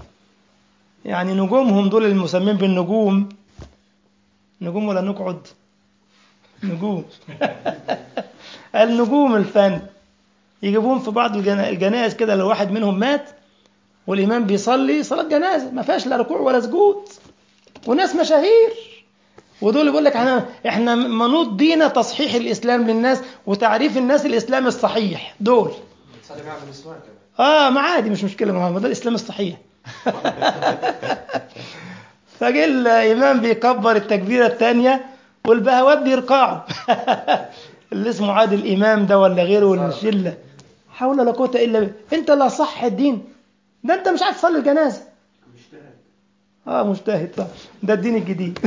يعني نجومهم دول المسمين بالنجوم نجوم ولا نقعد نجوم النجوم الفن يجيبوهم في بعض الجنا- الجنائز كده لو واحد منهم مات والإمام بيصلي صلاة جنازة ما فيهاش لا ركوع ولا سجود وناس مشاهير ودول يقول لك احنا احنا منوط بينا تصحيح الاسلام للناس وتعريف الناس الاسلام الصحيح دول بتصلي معاه بالنسوان كمان اه ما عادي مش مشكله ما هو ده الاسلام الصحيح فجه الامام بيكبر التكبيره الثانيه والبهوات بيرقعوا اللي اسمه عادل امام ده ولا غيره من الشله حول ولا قوه الا بالله انت لا صح الدين ده انت مش عارف تصلي الجنازه مجتهد اه مجتهد صح ده الدين الجديد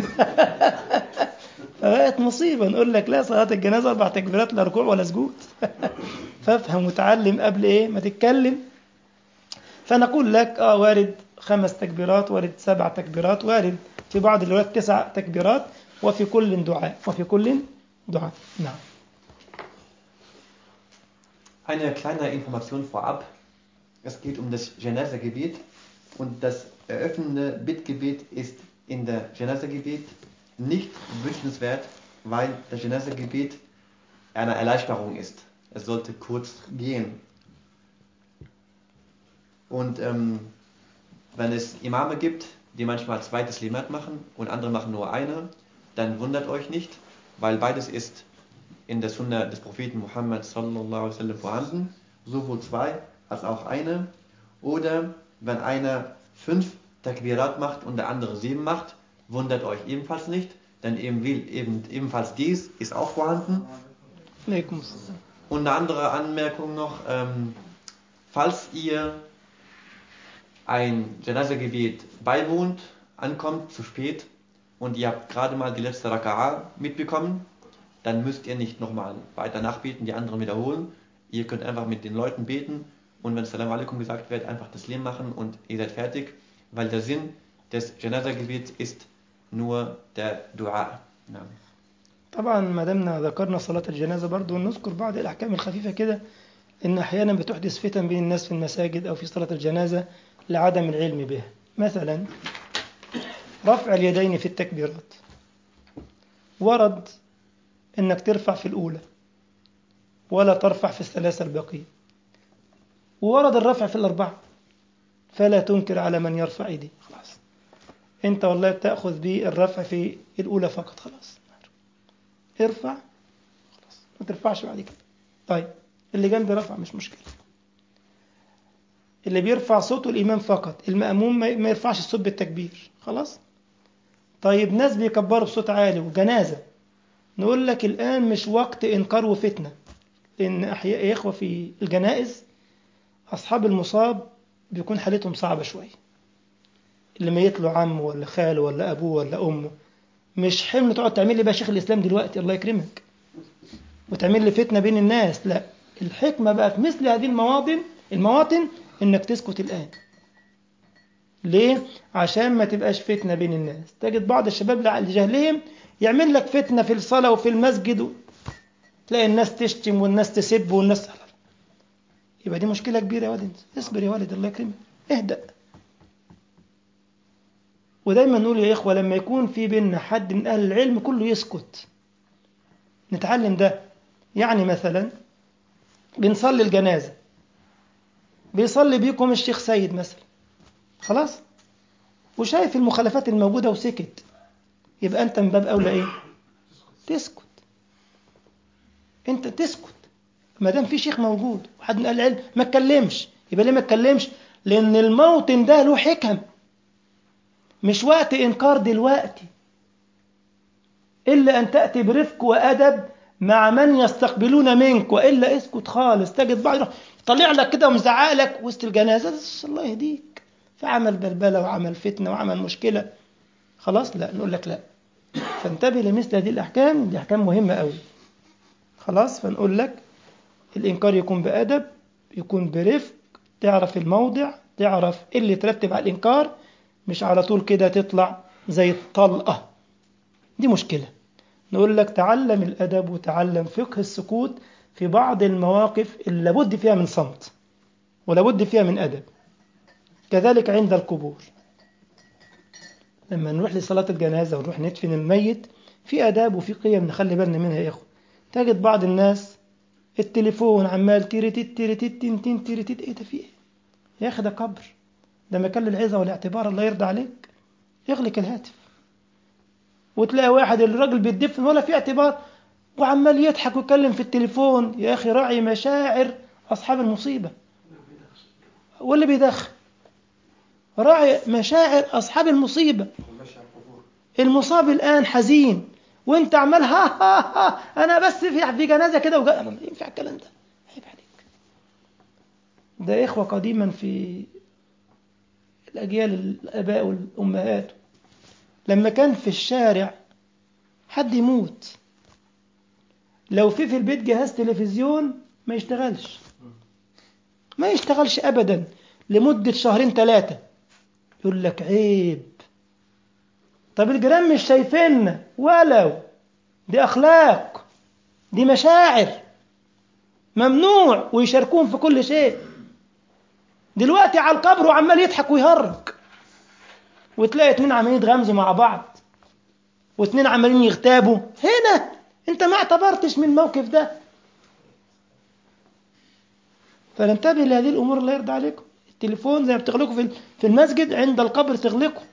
فبقت مصيبه نقول لك لا صلاه الجنازه اربع تكبيرات لا ركوع ولا سجود فافهم وتعلم قبل ايه ما تتكلم فنقول لك اه وارد خمس تكبيرات وارد سبع تكبيرات وارد في بعض الروايات تسع تكبيرات وفي كل دعاء وفي كل دعاء نعم Eine kleine Information vorab. Es geht um das Janaza-Gebet und das eröffnende Bittgebet ist in der Janaza-Gebet nicht wünschenswert, weil das Janaza-Gebet eine Erleichterung ist. Es sollte kurz gehen. Und ähm, wenn es Imame gibt, die manchmal zwei Taslimat machen und andere machen nur eine, dann wundert euch nicht, weil beides ist in der Sunna des Propheten Muhammad sallallahu alaihi wasallam vorhanden, sowohl zwei als auch eine. Oder wenn einer fünf Takbirat macht und der andere sieben macht, wundert euch ebenfalls nicht, denn eben, eben, ebenfalls dies ist auch vorhanden. عليكم السلام Und eine andere Anmerkung noch, ähm, falls ihr ein Janaza-Gebet beiwohnt, ankommt zu spät und ihr habt gerade mal die letzte Raka'a mitbekommen, dann müsst ihr nicht nochmal weiter nachbeten, die anderen wiederholen. Ihr könnt einfach mit den Leuten beten und wenn Salam alaikum gesagt wird, einfach das Leben machen und ihr seid fertig, weil der Sinn des Janaza-Gebets ist nur der Dua. Ja. طبعا ما دامنا ذكرنا صلاة الجنازة برضو نذكر بعض الأحكام الخفيفة كده إن أحيانا بتحدث فتن بين الناس في المساجد أو في صلاة الجنازة لعدم العلم بها مثلا رفع اليدين في التكبيرات ورد إنك ترفع في الأولى ولا ترفع في الثلاثة الباقية وورد الرفع في الأربعة فلا تنكر على من يرفع يديه خلاص أنت والله بتأخذ بالرفع في الأولى فقط خلاص ارفع خلاص ما ترفعش بعد كده طيب اللي جنبي رفع مش مشكلة اللي بيرفع صوته الإمام فقط المأموم ما ما يرفعش الصوت بالتكبير خلاص طيب ناس بيكبروا بصوت عالي وجنازة نقول لك الآن مش وقت إنكار وفتنة لأن أحياء يا إخوة في الجنائز أصحاب المصاب بيكون حالتهم صعبة شوية اللي ميت له عمه ولا خاله ولا أبوه ولا أمه مش حمل تقعد تعمل لي بقى شيخ الإسلام دلوقتي الله يكرمك وتعمل لي فتنة بين الناس لا الحكمة بقى في مثل هذه المواطن المواطن إنك تسكت الآن ليه؟ عشان ما تبقاش فتنة بين الناس تجد بعض الشباب لجهلهم يعمل لك فتنة في الصلاة وفي المسجد و... تلاقي الناس تشتم والناس تسب والناس يبقى دي مشكلة كبيرة يا ولد اصبر يا ولد الله يكرمك اهدأ ودايما نقول يا إخوة لما يكون في بيننا حد من أهل العلم كله يسكت نتعلم ده يعني مثلا بنصلي الجنازة بيصلي بيكم الشيخ سيد مثلا خلاص وشايف المخالفات الموجودة وسكت يبقى أنت من باب أولى إيه تسكت أنت تسكت ما دام في شيخ موجود وحد من أهل العلم ما اتكلمش يبقى ليه ما اتكلمش لأن الموطن ده له حكم مش وقت إنكار دلوقتي إلا أن تأتي برفق وأدب مع من يستقبلون منك وإلا اسكت خالص تجد بعض طلع لك كده ومزعق لك وسط الجنازة الله يهديك فعمل بلبلة وعمل فتنة وعمل مشكلة خلاص لا نقول لك لا فانتبه لمثل هذه الأحكام دي أحكام مهمة قوي خلاص فنقول لك الإنكار يكون بأدب يكون برفق تعرف الموضع تعرف إيه اللي ترتب على الإنكار مش على طول كده تطلع زي الطلقة دي مشكلة نقول لك تعلم الأدب وتعلم فقه السكوت في بعض المواقف اللي لابد فيها من صمت ولابد فيها من أدب كذلك عند القبور لما نروح لصلاة الجنازة ونروح ندفن الميت في أداب وفي قيم نخلي بالنا منها يا إخوة تجد بعض الناس التليفون عمال تيريتيت تيريتيت تين تين تيريتيت ايه ده في ايه يا اخي ده قبر ده مكان للعظة والاعتبار الله يرضى عليك اغلق الهاتف وتلاقي واحد الراجل بيدفن ولا في اعتبار وعمال يضحك ويتكلم في التليفون يا اخي راعي مشاعر اصحاب المصيبه واللي بيدخن راعي مشاعر اصحاب المصيبه ومشي على القبور المصاب الان حزين وانت عمال ها ها ها انا بس في في جنازه كده وجا أنا لا ينفع الكلام ده عيب عليك ده اخوه قديما في الاجيال الاباء والامهات لما كان في الشارع حد يموت لو في في البيت جهاز تلفزيون ما يشتغلش ما يشتغلش ابدا لمده شهرين ثلاثه يقول لك عيب طب الجيران مش شايفيننا ولو دي اخلاق دي مشاعر ممنوع ويشاركون في كل شيء دلوقتي على القبر وعمال يضحك ويهرج وتلاقي اتنين عمالين يتغمزوا مع بعض واتنين عمالين يغتابوا هنا انت ما اعتبرتش من الموقف ده فننتبه لهذه الامور الله يرضى عليكم التليفون زي ما بتغلقوا في في المسجد عند القبر تغلقه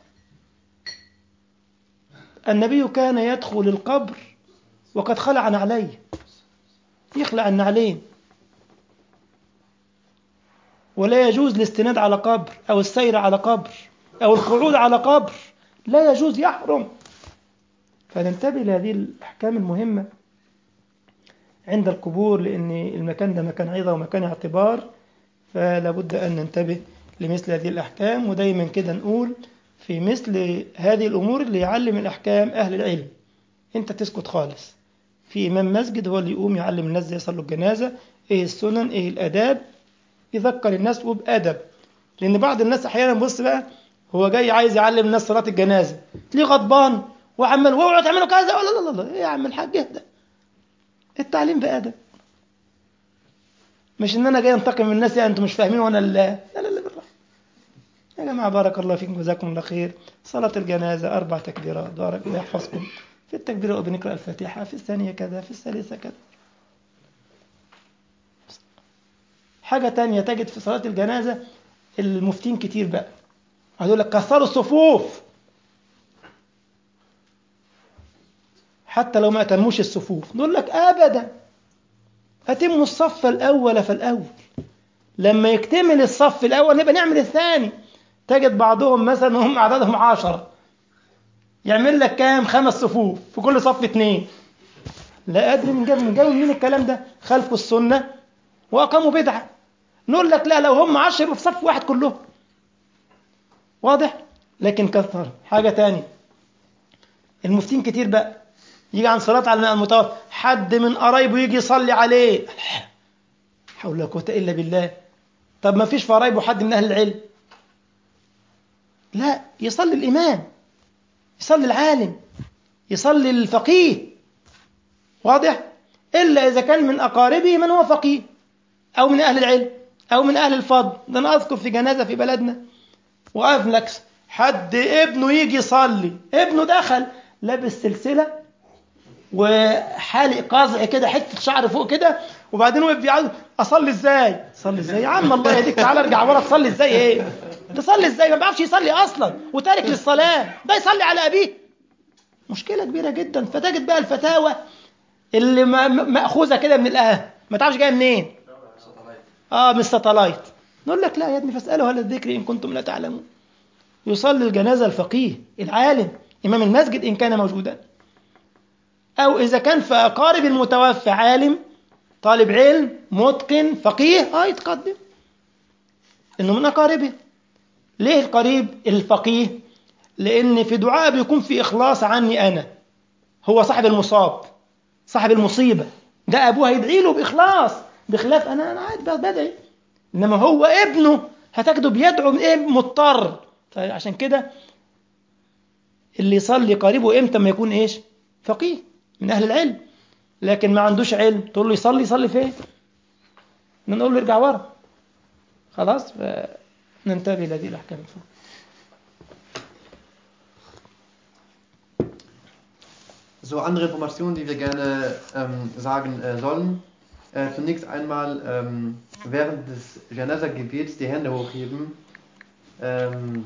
النبي كان يدخل القبر وقد خلع نعليه يخلع النعلين ولا يجوز الاستناد على قبر أو السير على قبر أو القعود على قبر لا يجوز يحرم فننتبه لهذه الأحكام المهمة عند القبور لأن المكان ده مكان عظة ومكان اعتبار فلا بد أن ننتبه لمثل هذه الأحكام ودايما كده نقول في مثل هذه الأمور اللي يعلم الأحكام أهل العلم أنت تسكت خالص في إمام مسجد هو اللي يقوم يعلم الناس ازاي يصلوا الجنازة إيه السنن إيه الآداب يذكر الناس وبأدب لأن بعض الناس أحيانا بص بقى هو جاي عايز يعلم الناس صلاة الجنازة تلاقيه غضبان وعمال اوعوا تعملوا كذا لا لا لا لا ايه يا عم الحاج اهدى التعليم بأدب مش ان انا جاي انتقم من الناس يعني انتم مش فاهمين وانا لا لا لا, لا بالراحه يا جماعه بارك الله فيكم جزاكم الله خير صلاه الجنازه اربع تكبيرات بارك الله يحفظكم في التكبيره بنقرا الفاتحه في الثانيه كذا في الثالثه كذا حاجه تانية تجد في صلاه الجنازه المفتين كتير بقى هيقول لك كسروا الصفوف حتى لو ما أتموش الصفوف نقول لك أبدا أتموا الصف الأول فالأول لما يكتمل الصف الأول نبقى نعمل الثاني تجد بعضهم مثلا هم عددهم عشرة يعمل لك كام خمس صفوف في كل صف اثنين لا أدري من جاب من جاب مين الكلام ده خلفوا السنة وأقاموا بدعة نقول لك لا لو هم عشرة يبقوا في صف واحد كلهم واضح لكن كثر حاجة تاني المفتين كتير بقى يجي عن صلاة على المتوفى حد من قرايبه يجي يصلي عليه حول ولا قوة إلا بالله طب ما فيش في قرايبه حد من أهل العلم لا يصلي الإمام يصلي العالم يصلي الفقيه واضح إلا إذا كان من أقاربه من هو فقيه أو من أهل العلم أو من أهل الفضل ده أنا أذكر في جنازة في بلدنا وقف لك حد ابنه يجي يصلي ابنه دخل لابس سلسلة وحالق قازع كده حته شعر فوق كده وبعدين وقف بيعود اصلي ازاي؟ اصلي ازاي؟ يا عم الله يهديك تعالى ارجع ورا تصلي ازاي ايه؟ تصلي ازاي؟ ما بيعرفش يصلي اصلا وتارك للصلاه ده يصلي على ابيه مشكله كبيره جدا فتجد بقى الفتاوى اللي ماخوذه كده من الاهل ما تعرفش جايه منين؟ اه من الساتلايت نقول لك لا يا ابني فاسالوا اهل الذكر ان كنتم لا تعلمون يصلي الجنازه الفقيه العالم امام المسجد ان كان موجودا أو إذا كان في أقارب المتوفى عالم طالب علم متقن فقيه آه يتقدم إنه من أقاربه ليه القريب الفقيه لأن في دعاء بيكون في إخلاص عني أنا هو صاحب المصاب صاحب المصيبة ده أبوه هيدعي له بإخلاص بخلاف أنا أنا قاعد بدعي إنما هو ابنه هتجده بيدعو إيه مضطر فعشان كده اللي يصلي قريبه إمتى ما يكون إيش فقيه من أهل العلم لكن ما عندوش علم تقول له يصلي يصلي فين نقول له ارجع ورا خلاص ننتبه لهذه الأحكام So andere Informationen, die wir gerne ähm, sagen äh, sollen. Äh, zunächst einmal ähm, während des Janaza-Gebets die Hände hochheben. Ähm,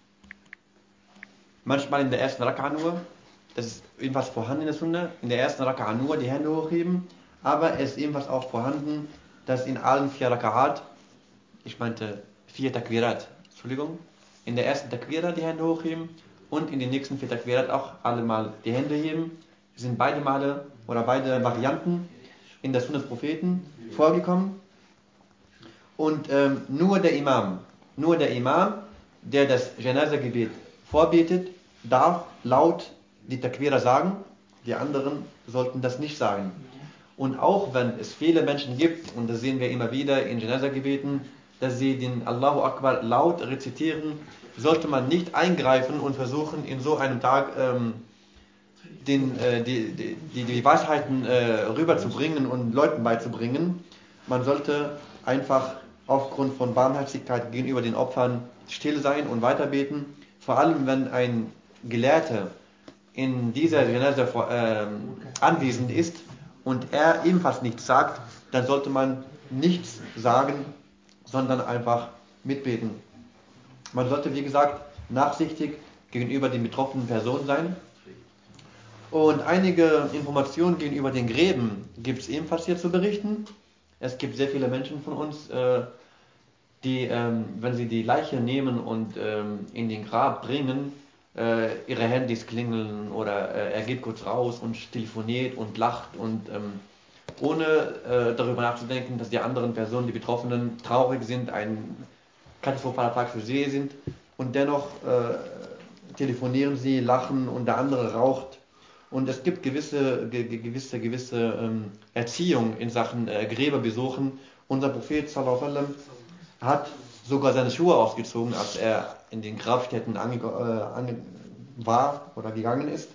manchmal in der ersten Raka'a nur. Das ist ebenfalls vorhanden in der Sunna. In der ersten Raka'a nur die Hände hochheben. Aber es ist ebenfalls auch vorhanden, dass in allen vier Raka'at, ich meinte vier Takbirat, Entschuldigung, in der ersten Takbirat die Hände hochheben und in den nächsten vier Takbirat auch alle mal die Hände heben. Das sind beide Male oder beide Varianten in der Sunna des Propheten vorgekommen. Und ähm, nur der Imam, nur der Imam, der das Janaza-Gebet vorbetet, darf laut die Takbira sagen. Die anderen sollten das nicht sagen. Und auch wenn es viele Menschen gibt, und das sehen wir immer wieder in Janaza-Gebeten, dass sie den Allahu Akbar laut rezitieren, sollte man nicht eingreifen und versuchen, in so einem Tag ähm, den, äh, die, die, die Weisheiten äh, rüberzubringen und Leuten beizubringen. Man sollte einfach aufgrund von Barmherzigkeit gegenüber den Opfern still sein und weiterbeten. Vor allem, wenn ein Gelehrter in dieser Janaza äh, anwesend ist und er ebenfalls nichts sagt, dann sollte man nichts sagen, sondern einfach mitbeten. Man sollte, wie gesagt, nachsichtig gegenüber den betroffenen Personen sein. Und einige Informationen gegenüber den Gräben gibt es ebenfalls hier zu berichten. Es gibt sehr viele Menschen von uns, äh, die, ähm, wenn sie die Leiche nehmen und ähm, in den Grab bringen, äh, ihre Handys klingeln oder äh, er geht kurz raus und telefoniert und lacht und ähm, ohne äh, darüber nachzudenken, dass die anderen Personen, die Betroffenen, traurig sind, ein katastrophaler Tag für sie sind und dennoch äh, telefonieren sie, lachen und der andere raucht. Und es gibt gewisse, ge gewisse, gewisse ähm, Erziehung in Sachen äh, Gräberbesuchen. Unser Prophet sallallahu alaihi wasallam hat sogar seine Schuhe ausgezogen, als er in den Grabstätten ange, äh, ange, war oder gegangen ist.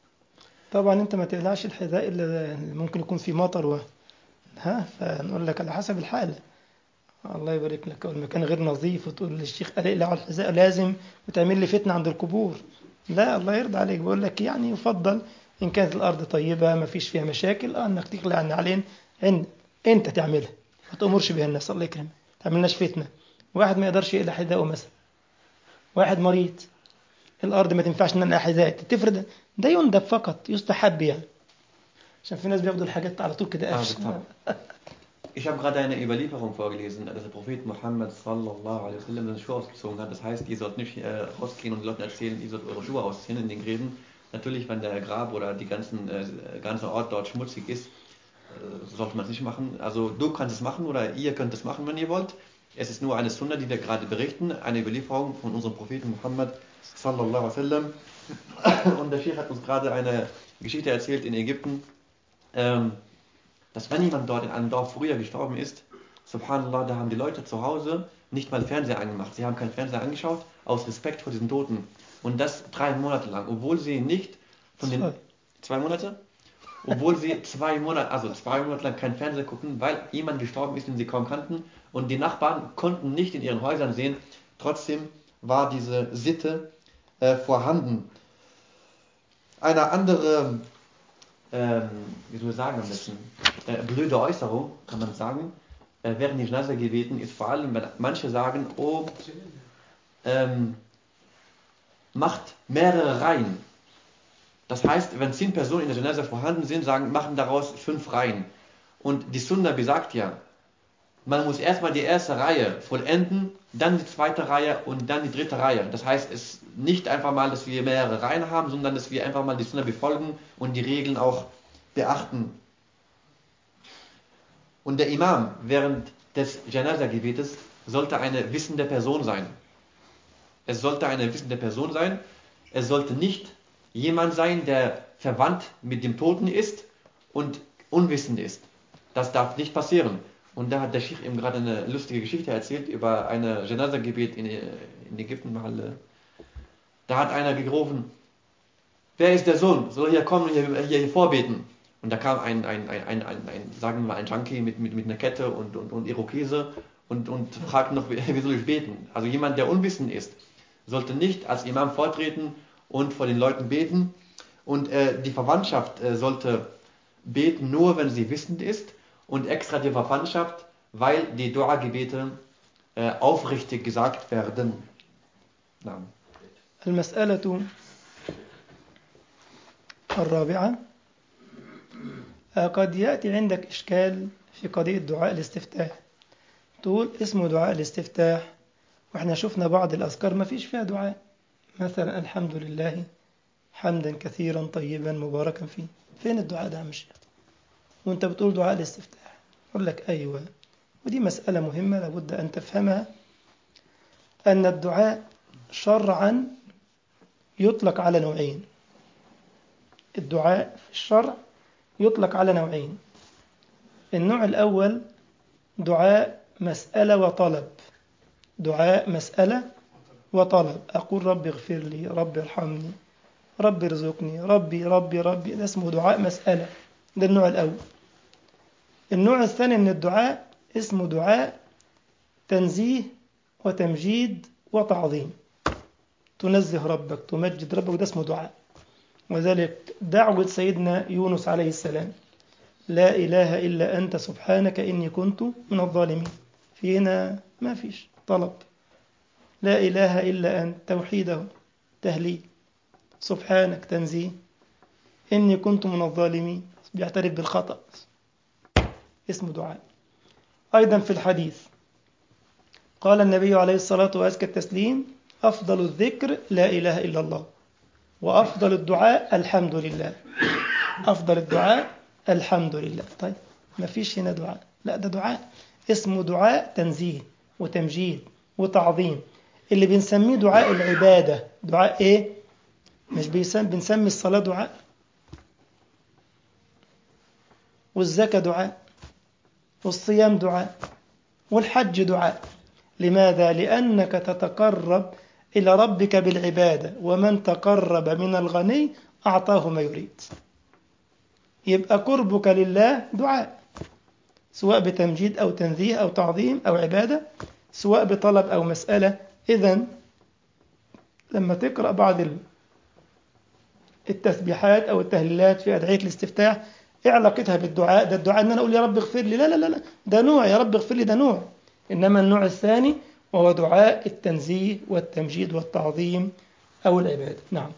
طبعا انت ما تقلعش الحذاء الا ممكن يكون في مطر و... ها فنقول لك على حسب الحال الله يبارك لك المكان غير نظيف وتقول للشيخ قال اقلعوا الحذاء لازم وتعمل لي فتنه عند القبور لا الله يرضى عليك بقول لك يعني يفضل ان كانت الارض طيبه ما فيش فيها مشاكل اه انك تقلع النعلين عند انت تعملها ما تامرش بها الناس الله يكرمك ما تعملناش فتنه واحد ما يقدرش يقلع حذاءه مثلا واحد مريض الارض ما تنفعش نقلع حذاء تفرد ده يندب فقط يستحب يعني عشان في ناس بياخدوا الحاجات على طول كده Ah, قفش bitte. Ich habe gerade eine Überlieferung vorgelesen, dass der Prophet Muhammad sallallahu alaihi wasallam seine Schuhe ausgezogen hat. Das heißt, ihr sollt nicht äh, rausgehen und den Leuten erzählen, ihr sollt eure Schuhe ausziehen in den Gräben. Natürlich, wenn der Grab oder die ganzen, äh, ganze Ort dort schmutzig ist, äh, sollte man es nicht machen. Also du kannst es machen oder ihr könnt es machen, wenn ihr wollt. Es ist nur eine Sunna, die wir gerade berichten, eine Überlieferung von unserem Propheten Muhammad sallallahu alaihi wasallam. Und der Sheikh hat uns gerade eine Geschichte erzählt in Ägypten, ähm, dass wenn jemand dort in einem Dorf früher gestorben ist, subhanallah, da haben die Leute zu Hause nicht mal Fernseher angemacht. Sie haben keinen Fernseher angeschaut, aus Respekt vor diesen Toten. Und das drei Monate lang, obwohl sie nicht von den... Zwei. Zwei Monate? Obwohl sie zwei Monate, also zwei Monate lang keinen Fernseher gucken, weil jemand gestorben ist, den sie kaum kannten. Und die Nachbarn konnten nicht in ihren Häusern sehen. Trotzdem war diese Sitte äh, vorhanden. Eine andere, ähm, wie soll ich sagen am besten, äh, blöde Äußerung, kann man sagen, äh, während die Janaza gebeten ist vor allem, wenn manche sagen, oh, ähm, macht mehrere Reihen. Das heißt, wenn zehn Personen in der Janaza vorhanden sind, sagen, machen daraus fünf Reihen. Und die Sunna besagt ja, man muss erstmal die erste Reihe vollenden, dann die zweite Reihe und dann die dritte Reihe. Das heißt, es ist nicht einfach mal, dass wir mehrere Reihen haben, sondern dass wir einfach mal die Sunna befolgen und die Regeln auch beachten. Und der Imam während des Janaza-Gebetes sollte eine wissende Person sein. Es sollte eine wissende Person sein. Es sollte nicht jemand sein, der verwandt mit dem Toten ist und unwissend ist. Das darf nicht passieren. Und da hat der Sheikh eben gerade eine lustige Geschichte erzählt über eine Janaza-Gebet in, in Ägypten. Mal, äh, da hat einer gerufen, wer ist der Sohn? Soll hier kommen und hier, hier, hier vorbeten? Und da kam ein, ein, ein, ein, ein, ein sagen wir mal, ein Junkie mit, mit, mit einer Kette und, und, und Irokese und, und fragt noch, wie, wie soll ich beten? Also jemand, der unwissend ist, sollte nicht als Imam vortreten und vor den Leuten beten. Und äh, die Verwandtschaft äh, sollte beten nur, wenn sie wissend ist. und extra die Verwandtschaft, weil die Dua-Gebete äh, aufrichtig gesagt werden. نعم. المسألة الرابعة آه، قد يأتي عندك إشكال في قضية دعاء الاستفتاح تقول اسمه دعاء الاستفتاح واحنا شفنا بعض الأذكار ما فيش فيها دعاء مثلا الحمد لله حمدا كثيرا طيبا مباركا فيه فين الدعاء ده يا عم الشيخ وانت بتقول دعاء الاستفتاح أقول لك أيوة ودي مسألة مهمة لابد أن تفهمها أن الدعاء شرعا يطلق على نوعين الدعاء في الشرع يطلق على نوعين النوع الأول دعاء مسألة وطلب دعاء مسألة وطلب أقول رب اغفر لي رب ارحمني رب ارزقني ربي ربي ربي ده اسمه دعاء مسألة ده النوع الأول النوع الثاني من الدعاء اسمه دعاء تنزيه وتمجيد وتعظيم تنزه ربك تمجد ربك ده اسمه دعاء وذلك دعوة سيدنا يونس عليه السلام لا إله إلا أنت سبحانك إني كنت من الظالمين في هنا ما فيش طلب لا إله إلا أنت توحيده تهليل سبحانك تنزيه إني كنت من الظالمين بيعترف بالخطأ اسمه دعاء أيضا في الحديث قال النبي عليه الصلاة وأزكى التسليم أفضل الذكر لا إله إلا الله وأفضل الدعاء الحمد لله أفضل الدعاء الحمد لله طيب ما فيش هنا دعاء لا ده دعاء اسمه دعاء تنزيه وتمجيد وتعظيم اللي بنسميه دعاء العبادة دعاء ايه مش بيسم بنسمي الصلاة دعاء والزكاة دعاء والصيام دعاء والحج دعاء لماذا؟ لأنك تتقرب إلى ربك بالعبادة ومن تقرب من الغني أعطاه ما يريد يبقى قربك لله دعاء سواء بتمجيد أو تنزيه أو تعظيم أو عبادة سواء بطلب أو مسألة إذا لما تقرأ بعض التسبيحات أو التهليلات في أدعية الاستفتاح إيه علاقتها بالدعاء ده الدعاء أن أنا أقول يا رب اغفر لي لا لا لا لا ده نوع يا رب اغفر لي ده نوع إنما النوع الثاني وهو دعاء التنزيه والتمجيد والتعظيم أو العبادة نعم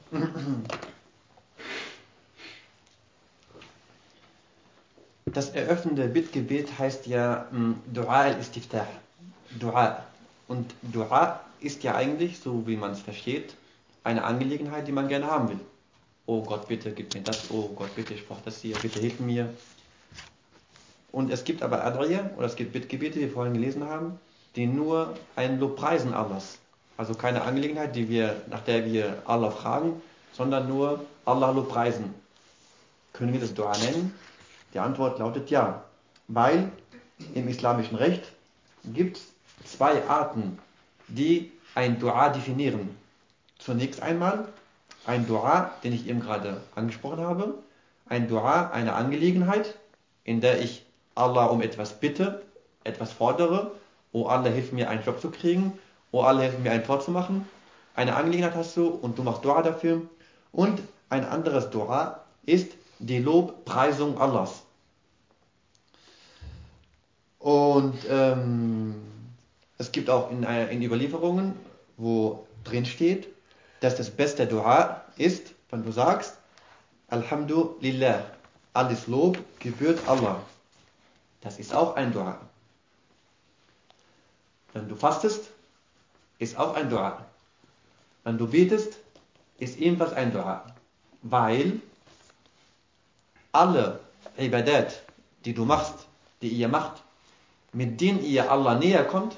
Das eröffnende Bittgebet heißt ja mm, Dua al-Istiftah. Dua. Und Dua ist ja eigentlich, so wie man es versteht, eine Angelegenheit, die man gerne haben will. Oh Gott, bitte gib mir das. Oh Gott, bitte, ich brauche das hier. Bitte hilf mir. Und es gibt aber Adria, oder es gibt Bittgebete, die wir vorhin gelesen haben, die nur ein Lobpreisen Allahs. Also keine Angelegenheit, die wir, nach der wir Allah fragen, sondern nur Allah Lobpreisen. Können wir das Dua nennen? Die Antwort lautet ja, weil im islamischen Recht gibt es zwei Arten, die ein Dua definieren. Zunächst einmal ein Dua, den ich eben gerade angesprochen habe, ein Dua, eine Angelegenheit, in der ich Allah um etwas bitte, etwas fordere, oh Allah, hilf mir einen Job zu kriegen, oh Allah, hilf mir ein Tor zu machen. Eine Angelegenheit hast du und du machst Dua dafür. Und ein anderes Dua ist die Lobpreisung Allahs. Und ähm, es gibt auch in, in Überlieferungen, wo drin steht, dass das beste Dua ist, wenn du sagst, Alhamdulillah, alles Lob gebührt Allah. Das ist auch ein Dua. Wenn du fastest, ist auch ein Dua. Wenn du betest, ist ebenfalls ein Dua. Weil alle Ibadat, die du machst, die ihr macht, mit denen ihr Allah näher kommt,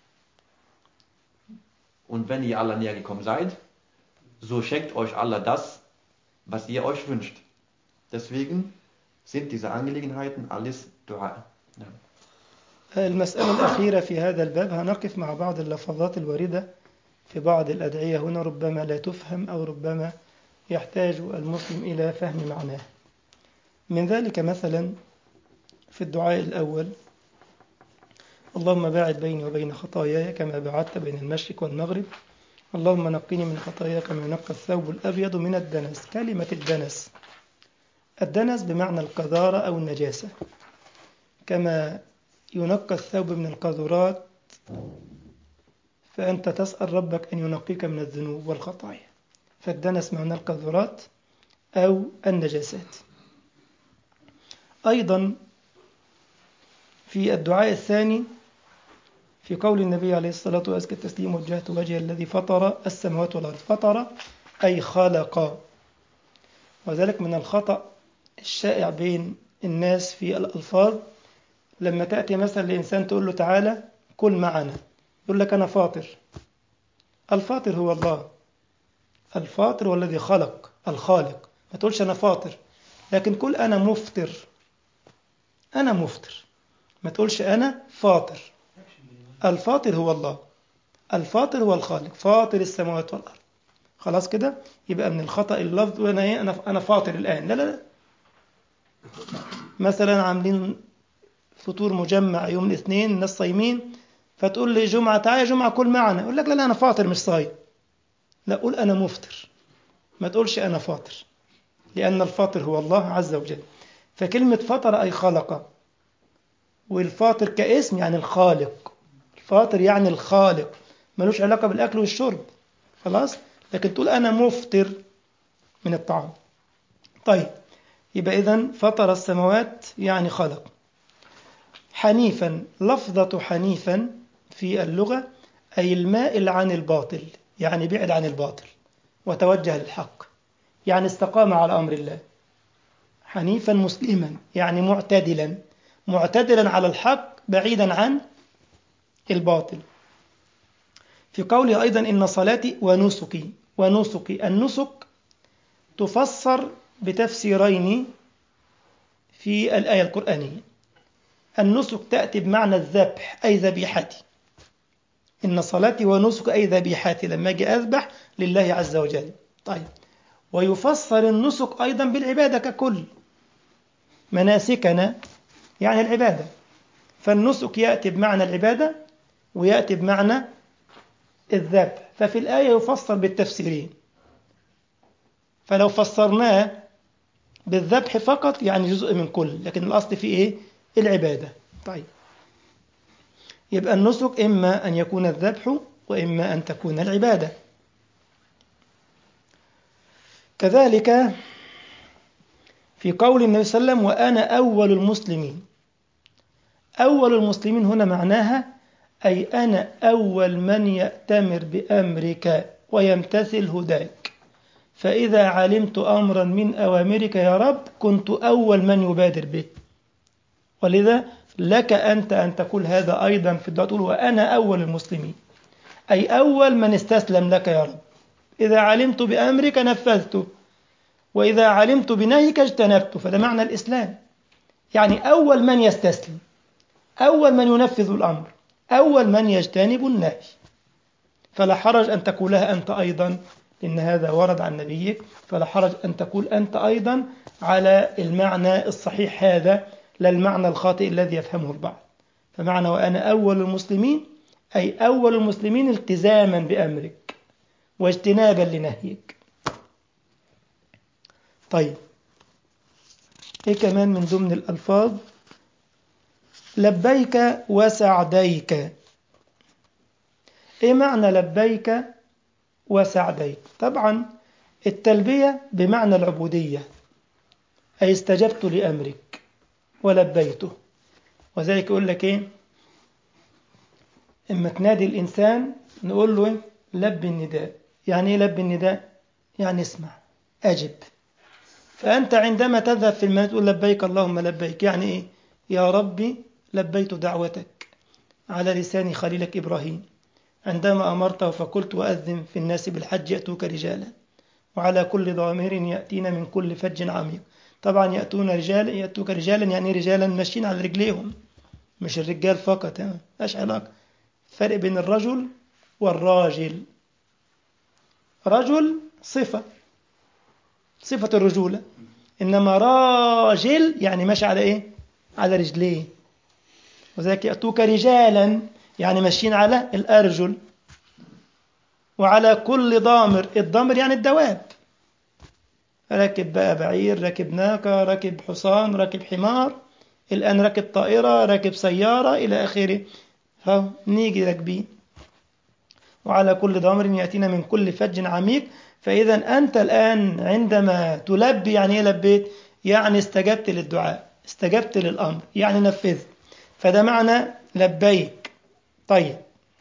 und wenn ihr Allah näher gekommen seid, so schenkt euch Allah das, was ihr euch wünscht. Deswegen sind diese Angelegenheiten alles Dua. Ja. المسألة الأخيرة في هذا الباب هنقف مع بعض اللفظات الواردة في بعض الأدعية هنا ربما لا تفهم أو ربما يحتاج المسلم إلى فهم معناه من ذلك مثلا في الدعاء الأول اللهم باعد بيني وبين خطاياي كما بعدت بين المشرق والمغرب اللهم نقني من خطاياي كما ينقى الثوب الأبيض من الدنس كلمة الدنس الدنس بمعنى القذارة أو النجاسة كما ينقى الثوب من القاذورات فأنت تسأل ربك أن ينقيك من الذنوب والخطايا فالدنس معناه القاذورات أو النجاسات أيضا في الدعاء الثاني في قول النبي عليه الصلاة وأزكى التسليم وجهت وجه الذي فطر السماوات والأرض فطر أي خلق وذلك من الخطأ الشائع بين الناس في الألفاظ لما تأتي مثلا لإنسان تقول له تعالى كل معنا يقول لك أنا فاطر الفاطر هو الله الفاطر هو الذي خلق الخالق ما تقولش أنا فاطر لكن قل أنا مفطر أنا مفطر ما تقولش أنا فاطر الفاطر هو الله الفاطر هو الخالق فاطر السماوات والأرض خلاص كده يبقى من الخطأ اللفظ وأنا إيه أنا أنا فاطر الآن لا لا لا مثلا عاملين فطور مجمع يوم الاثنين الناس صايمين فتقول لي جمعة تعالى جمعة كل معنا أقول لك لا لا أنا فاطر مش صايم لا قول أنا مفطر ما تقولش أنا فاطر لأن الفاطر هو الله عز وجل فكلمة فطر أي خلق والفاطر كاسم يعني الخالق الفاطر يعني الخالق ملوش علاقة بالأكل والشرب خلاص لكن تقول أنا مفطر من الطعام طيب يبقى إذن فطر السماوات يعني خلق حنيفا لفظة حنيفا في اللغة أي المائل عن الباطل يعني بعد عن الباطل وتوجه للحق يعني استقام على أمر الله حنيفا مسلما يعني معتدلا معتدلا على الحق بعيدا عن الباطل في قوله أيضا إن صلاتي ونسكي ونسكي النسك تفسر بتفسيرين في الآية القرآنية النسك تأتي بمعنى الذبح أي ذبيحتي إن صلاتي ونسك أي ذبيحتي لما أجي أذبح لله عز وجل طيب ويفسر النسك أيضا بالعبادة ككل مناسكنا يعني العبادة فالنسك يأتي بمعنى العبادة ويأتي بمعنى الذبح ففي الآية يفسر بالتفسيرين فلو فسرناه بالذبح فقط يعني جزء من كل لكن الأصل فيه إيه؟ العبادة طيب يبقى النسك إما أن يكون الذبح وإما أن تكون العبادة كذلك في قول النبي صلى الله عليه وسلم وأنا أول المسلمين أول المسلمين هنا معناها أي أنا أول من يأتمر بأمرك ويمتثل هداك فإذا علمت أمرا من أوامرك يا رب كنت أول من يبادر به ولذا لك أنت أن تقول هذا أيضا في الدعاء تقول وأنا أول المسلمين أي أول من استسلم لك يا رب إذا علمت بأمرك نفذته وإذا علمت بنهيك اجتنبته فده معنى الإسلام يعني أول من يستسلم أول من ينفذ الأمر أول من يجتنب النهي فلا حرج أن تقولها أنت أيضا إن هذا ورد عن نبيك فلا حرج أن تقول أنت أيضا على المعنى الصحيح هذا لا المعنى الخاطئ الذي يفهمه البعض فمعنى وأنا أول المسلمين أي أول المسلمين التزاما بأمرك واجتنابا لنهيك طيب إيه كمان من ضمن الألفاظ لبيك وسعديك إيه معنى لبيك وسعديك طبعا التلبية بمعنى العبودية أي استجبت لأمرك ولبيته وذلك يقول لك إيه إما تنادي الإنسان نقول له إيه؟ لب النداء يعني إيه لب النداء يعني اسمع أجب فأنت عندما تذهب في المنزل تقول لبيك اللهم لبيك يعني إيه يا ربي لبيت دعوتك على لسان خليلك إبراهيم عندما أمرته فقلت وأذن في الناس بالحج يأتوك رجالا وعلى كل ضامر يأتين من كل فج عميق طبعا يأتون رجال يأتوك رجالا يعني رجالا ماشيين على رجليهم مش الرجال فقط ها ايش علاقة فرق بين الرجل والراجل رجل صفة صفة الرجولة إنما راجل يعني ماشي على إيه على رجليه وذلك يأتوك رجالا يعني ماشيين على الأرجل وعلى كل ضامر الضامر يعني الدواب راكب بقى بعير راكب ناقة راكب حصان راكب حمار الآن راكب طائرة راكب سيارة إلى آخره فهو نيجي راكبين وعلى كل ضامر يأتينا من كل فج عميق فإذا أنت الآن عندما تلبي يعني إيه لبيت يعني استجبت للدعاء استجبت للأمر يعني نفذت فده معنى لبيك طيب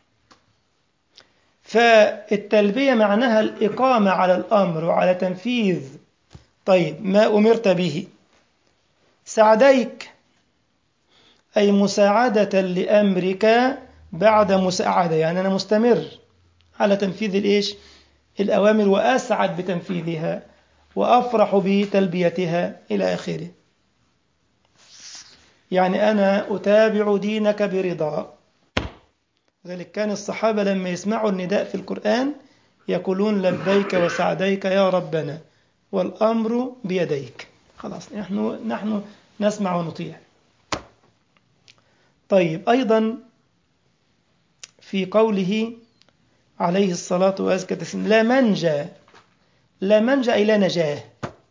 فالتلبية معناها الإقامة على الأمر وعلى تنفيذ طيب ما أمرت به سعديك أي مساعدة لأمرك بعد مساعدة يعني أنا مستمر على تنفيذ الإيش الأوامر وأسعد بتنفيذها وأفرح بتلبيتها إلى آخره يعني أنا أتابع دينك برضا ذلك كان الصحابة لما يسمعوا النداء في القرآن يقولون لبيك وسعديك يا ربنا والأمر بيديك خلاص نحن نحن نسمع ونطيع طيب أيضا في قوله عليه الصلاة وأزكى تسليم لا منجى لا منجى أي لا نجاه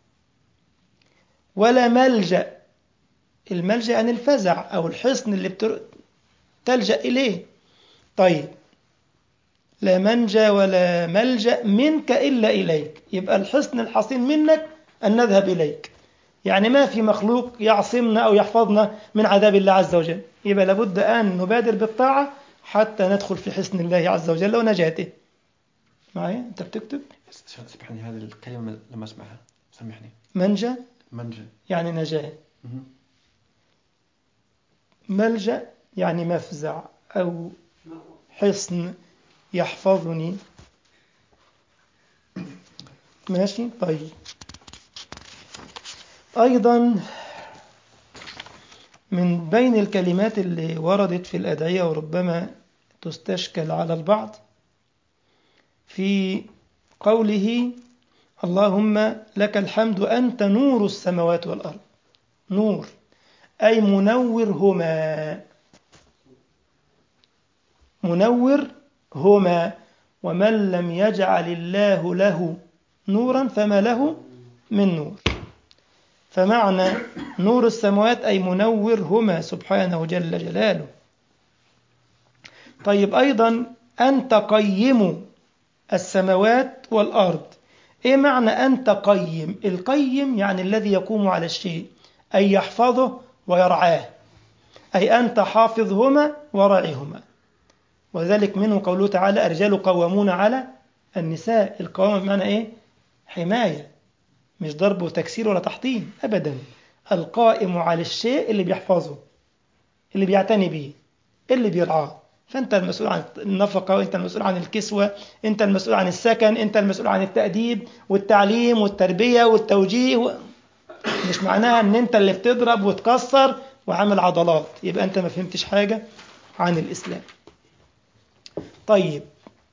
ولا ملجأ الملجأ عن الفزع أو الحصن اللي بتر... تلجأ إليه طيب لا منجى ولا ملجأ منك إلا إليك يبقى الحصن الحصين منك أن نذهب إليك يعني ما في مخلوق يعصمنا أو يحفظنا من عذاب الله عز وجل يبقى لابد أن نبادر بالطاعة حتى ندخل في حصن الله عز وجل ونجاته معايا أنت بتكتب سامحني هذه الكلمة لما أسمعها سامحني منجى منجا يعني نجاة مهم. ملجأ يعني مفزع أو حصن يحفظني ماشي طيب أيضا من بين الكلمات اللي وردت في الأدعية وربما تستشكل على البعض في قوله اللهم لك الحمد أنت نور السماوات والأرض نور أي منورهما منور هما ومن لم يجعل الله له نورا فما له من نور فمعنى نور السماوات أي منورهما سبحانه جل جلاله طيب أيضا أنت قيم السماوات والأرض إيه معنى أنت قيم القيم يعني الذي يقوم على الشيء أي يحفظه ويرعاه أي أنت حافظهما وراعيهما وذلك منه قوله تعالى الرجال قوامون على النساء القوامة بمعنى إيه حماية مش ضرب وتكسير ولا تحطيم أبدا القائم على الشيء اللي بيحفظه اللي بيعتني به اللي بيرعاه فأنت المسؤول عن النفقة وأنت المسؤول عن الكسوة أنت المسؤول عن السكن أنت المسؤول عن التأديب والتعليم والتربية والتوجيه و... مش معناها أن أنت اللي بتضرب وتكسر وعامل عضلات يبقى أنت ما فهمتش حاجة عن الإسلام طيب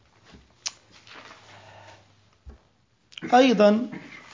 أيضا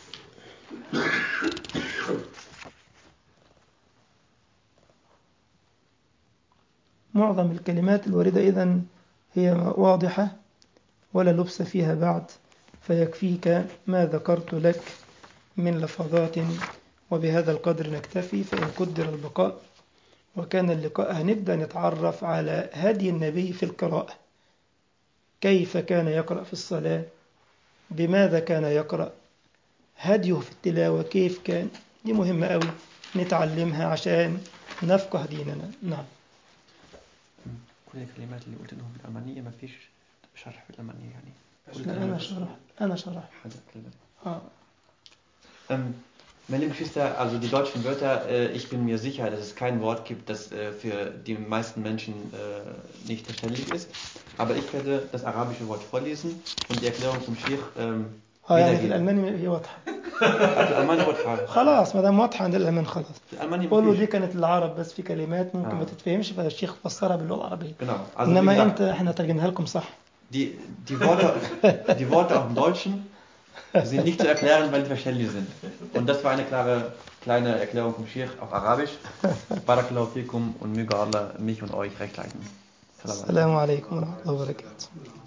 معظم الكلمات الواردة إذن هي واضحة ولا لبس فيها بعد فيكفيك ما ذكرت لك من لفظات وبهذا القدر نكتفي فإن قدر البقاء وكان اللقاء هنبدأ نتعرف على هدي النبي في القراءة كيف كان يقرأ في الصلاة بماذا كان يقرأ هديه في التلاوة كيف كان دي مهمة قوي نتعلمها عشان نفقه ديننا نعم كل الكلمات اللي قلت لهم بالألمانية ما فيش شرح بالألمانية يعني كل لا، أنا شرح أنا شرح حاجة كلمة. آه. Ähm, meine Geschwister, also die deutschen Wörter, äh, ich bin mir sicher, dass es kein Wort gibt, das äh, für die meisten Menschen äh, nicht verständlich ist. Aber ich werde das arabische Wort vorlesen und die Erklärung vom Sheikh ähm, اه يعني في wiedergeben. الألماني هي واضحة في الألماني Wort حرف. خلاص ما دام واضحة عند الألمان خلاص في الألماني قول له مفيش. دي كانت للعرب بس في كلمات ممكن آه. ما تتفهمش فالشيخ فسرها باللغة العربية Genau. Also wie إنما gesagt, أنت إحنا ترجمها لكم صح die, die, Worte, die Worte auf dem Deutschen sind nicht zu erklären, weil die verständlich sind. Und das war eine klare kleine Erklärung vom Sheikh auf Arabisch. Barakallahu fikum und möge Allah mich und euch recht leiten. Salam alaikum. السلام عليكم ورحمة الله وبركاته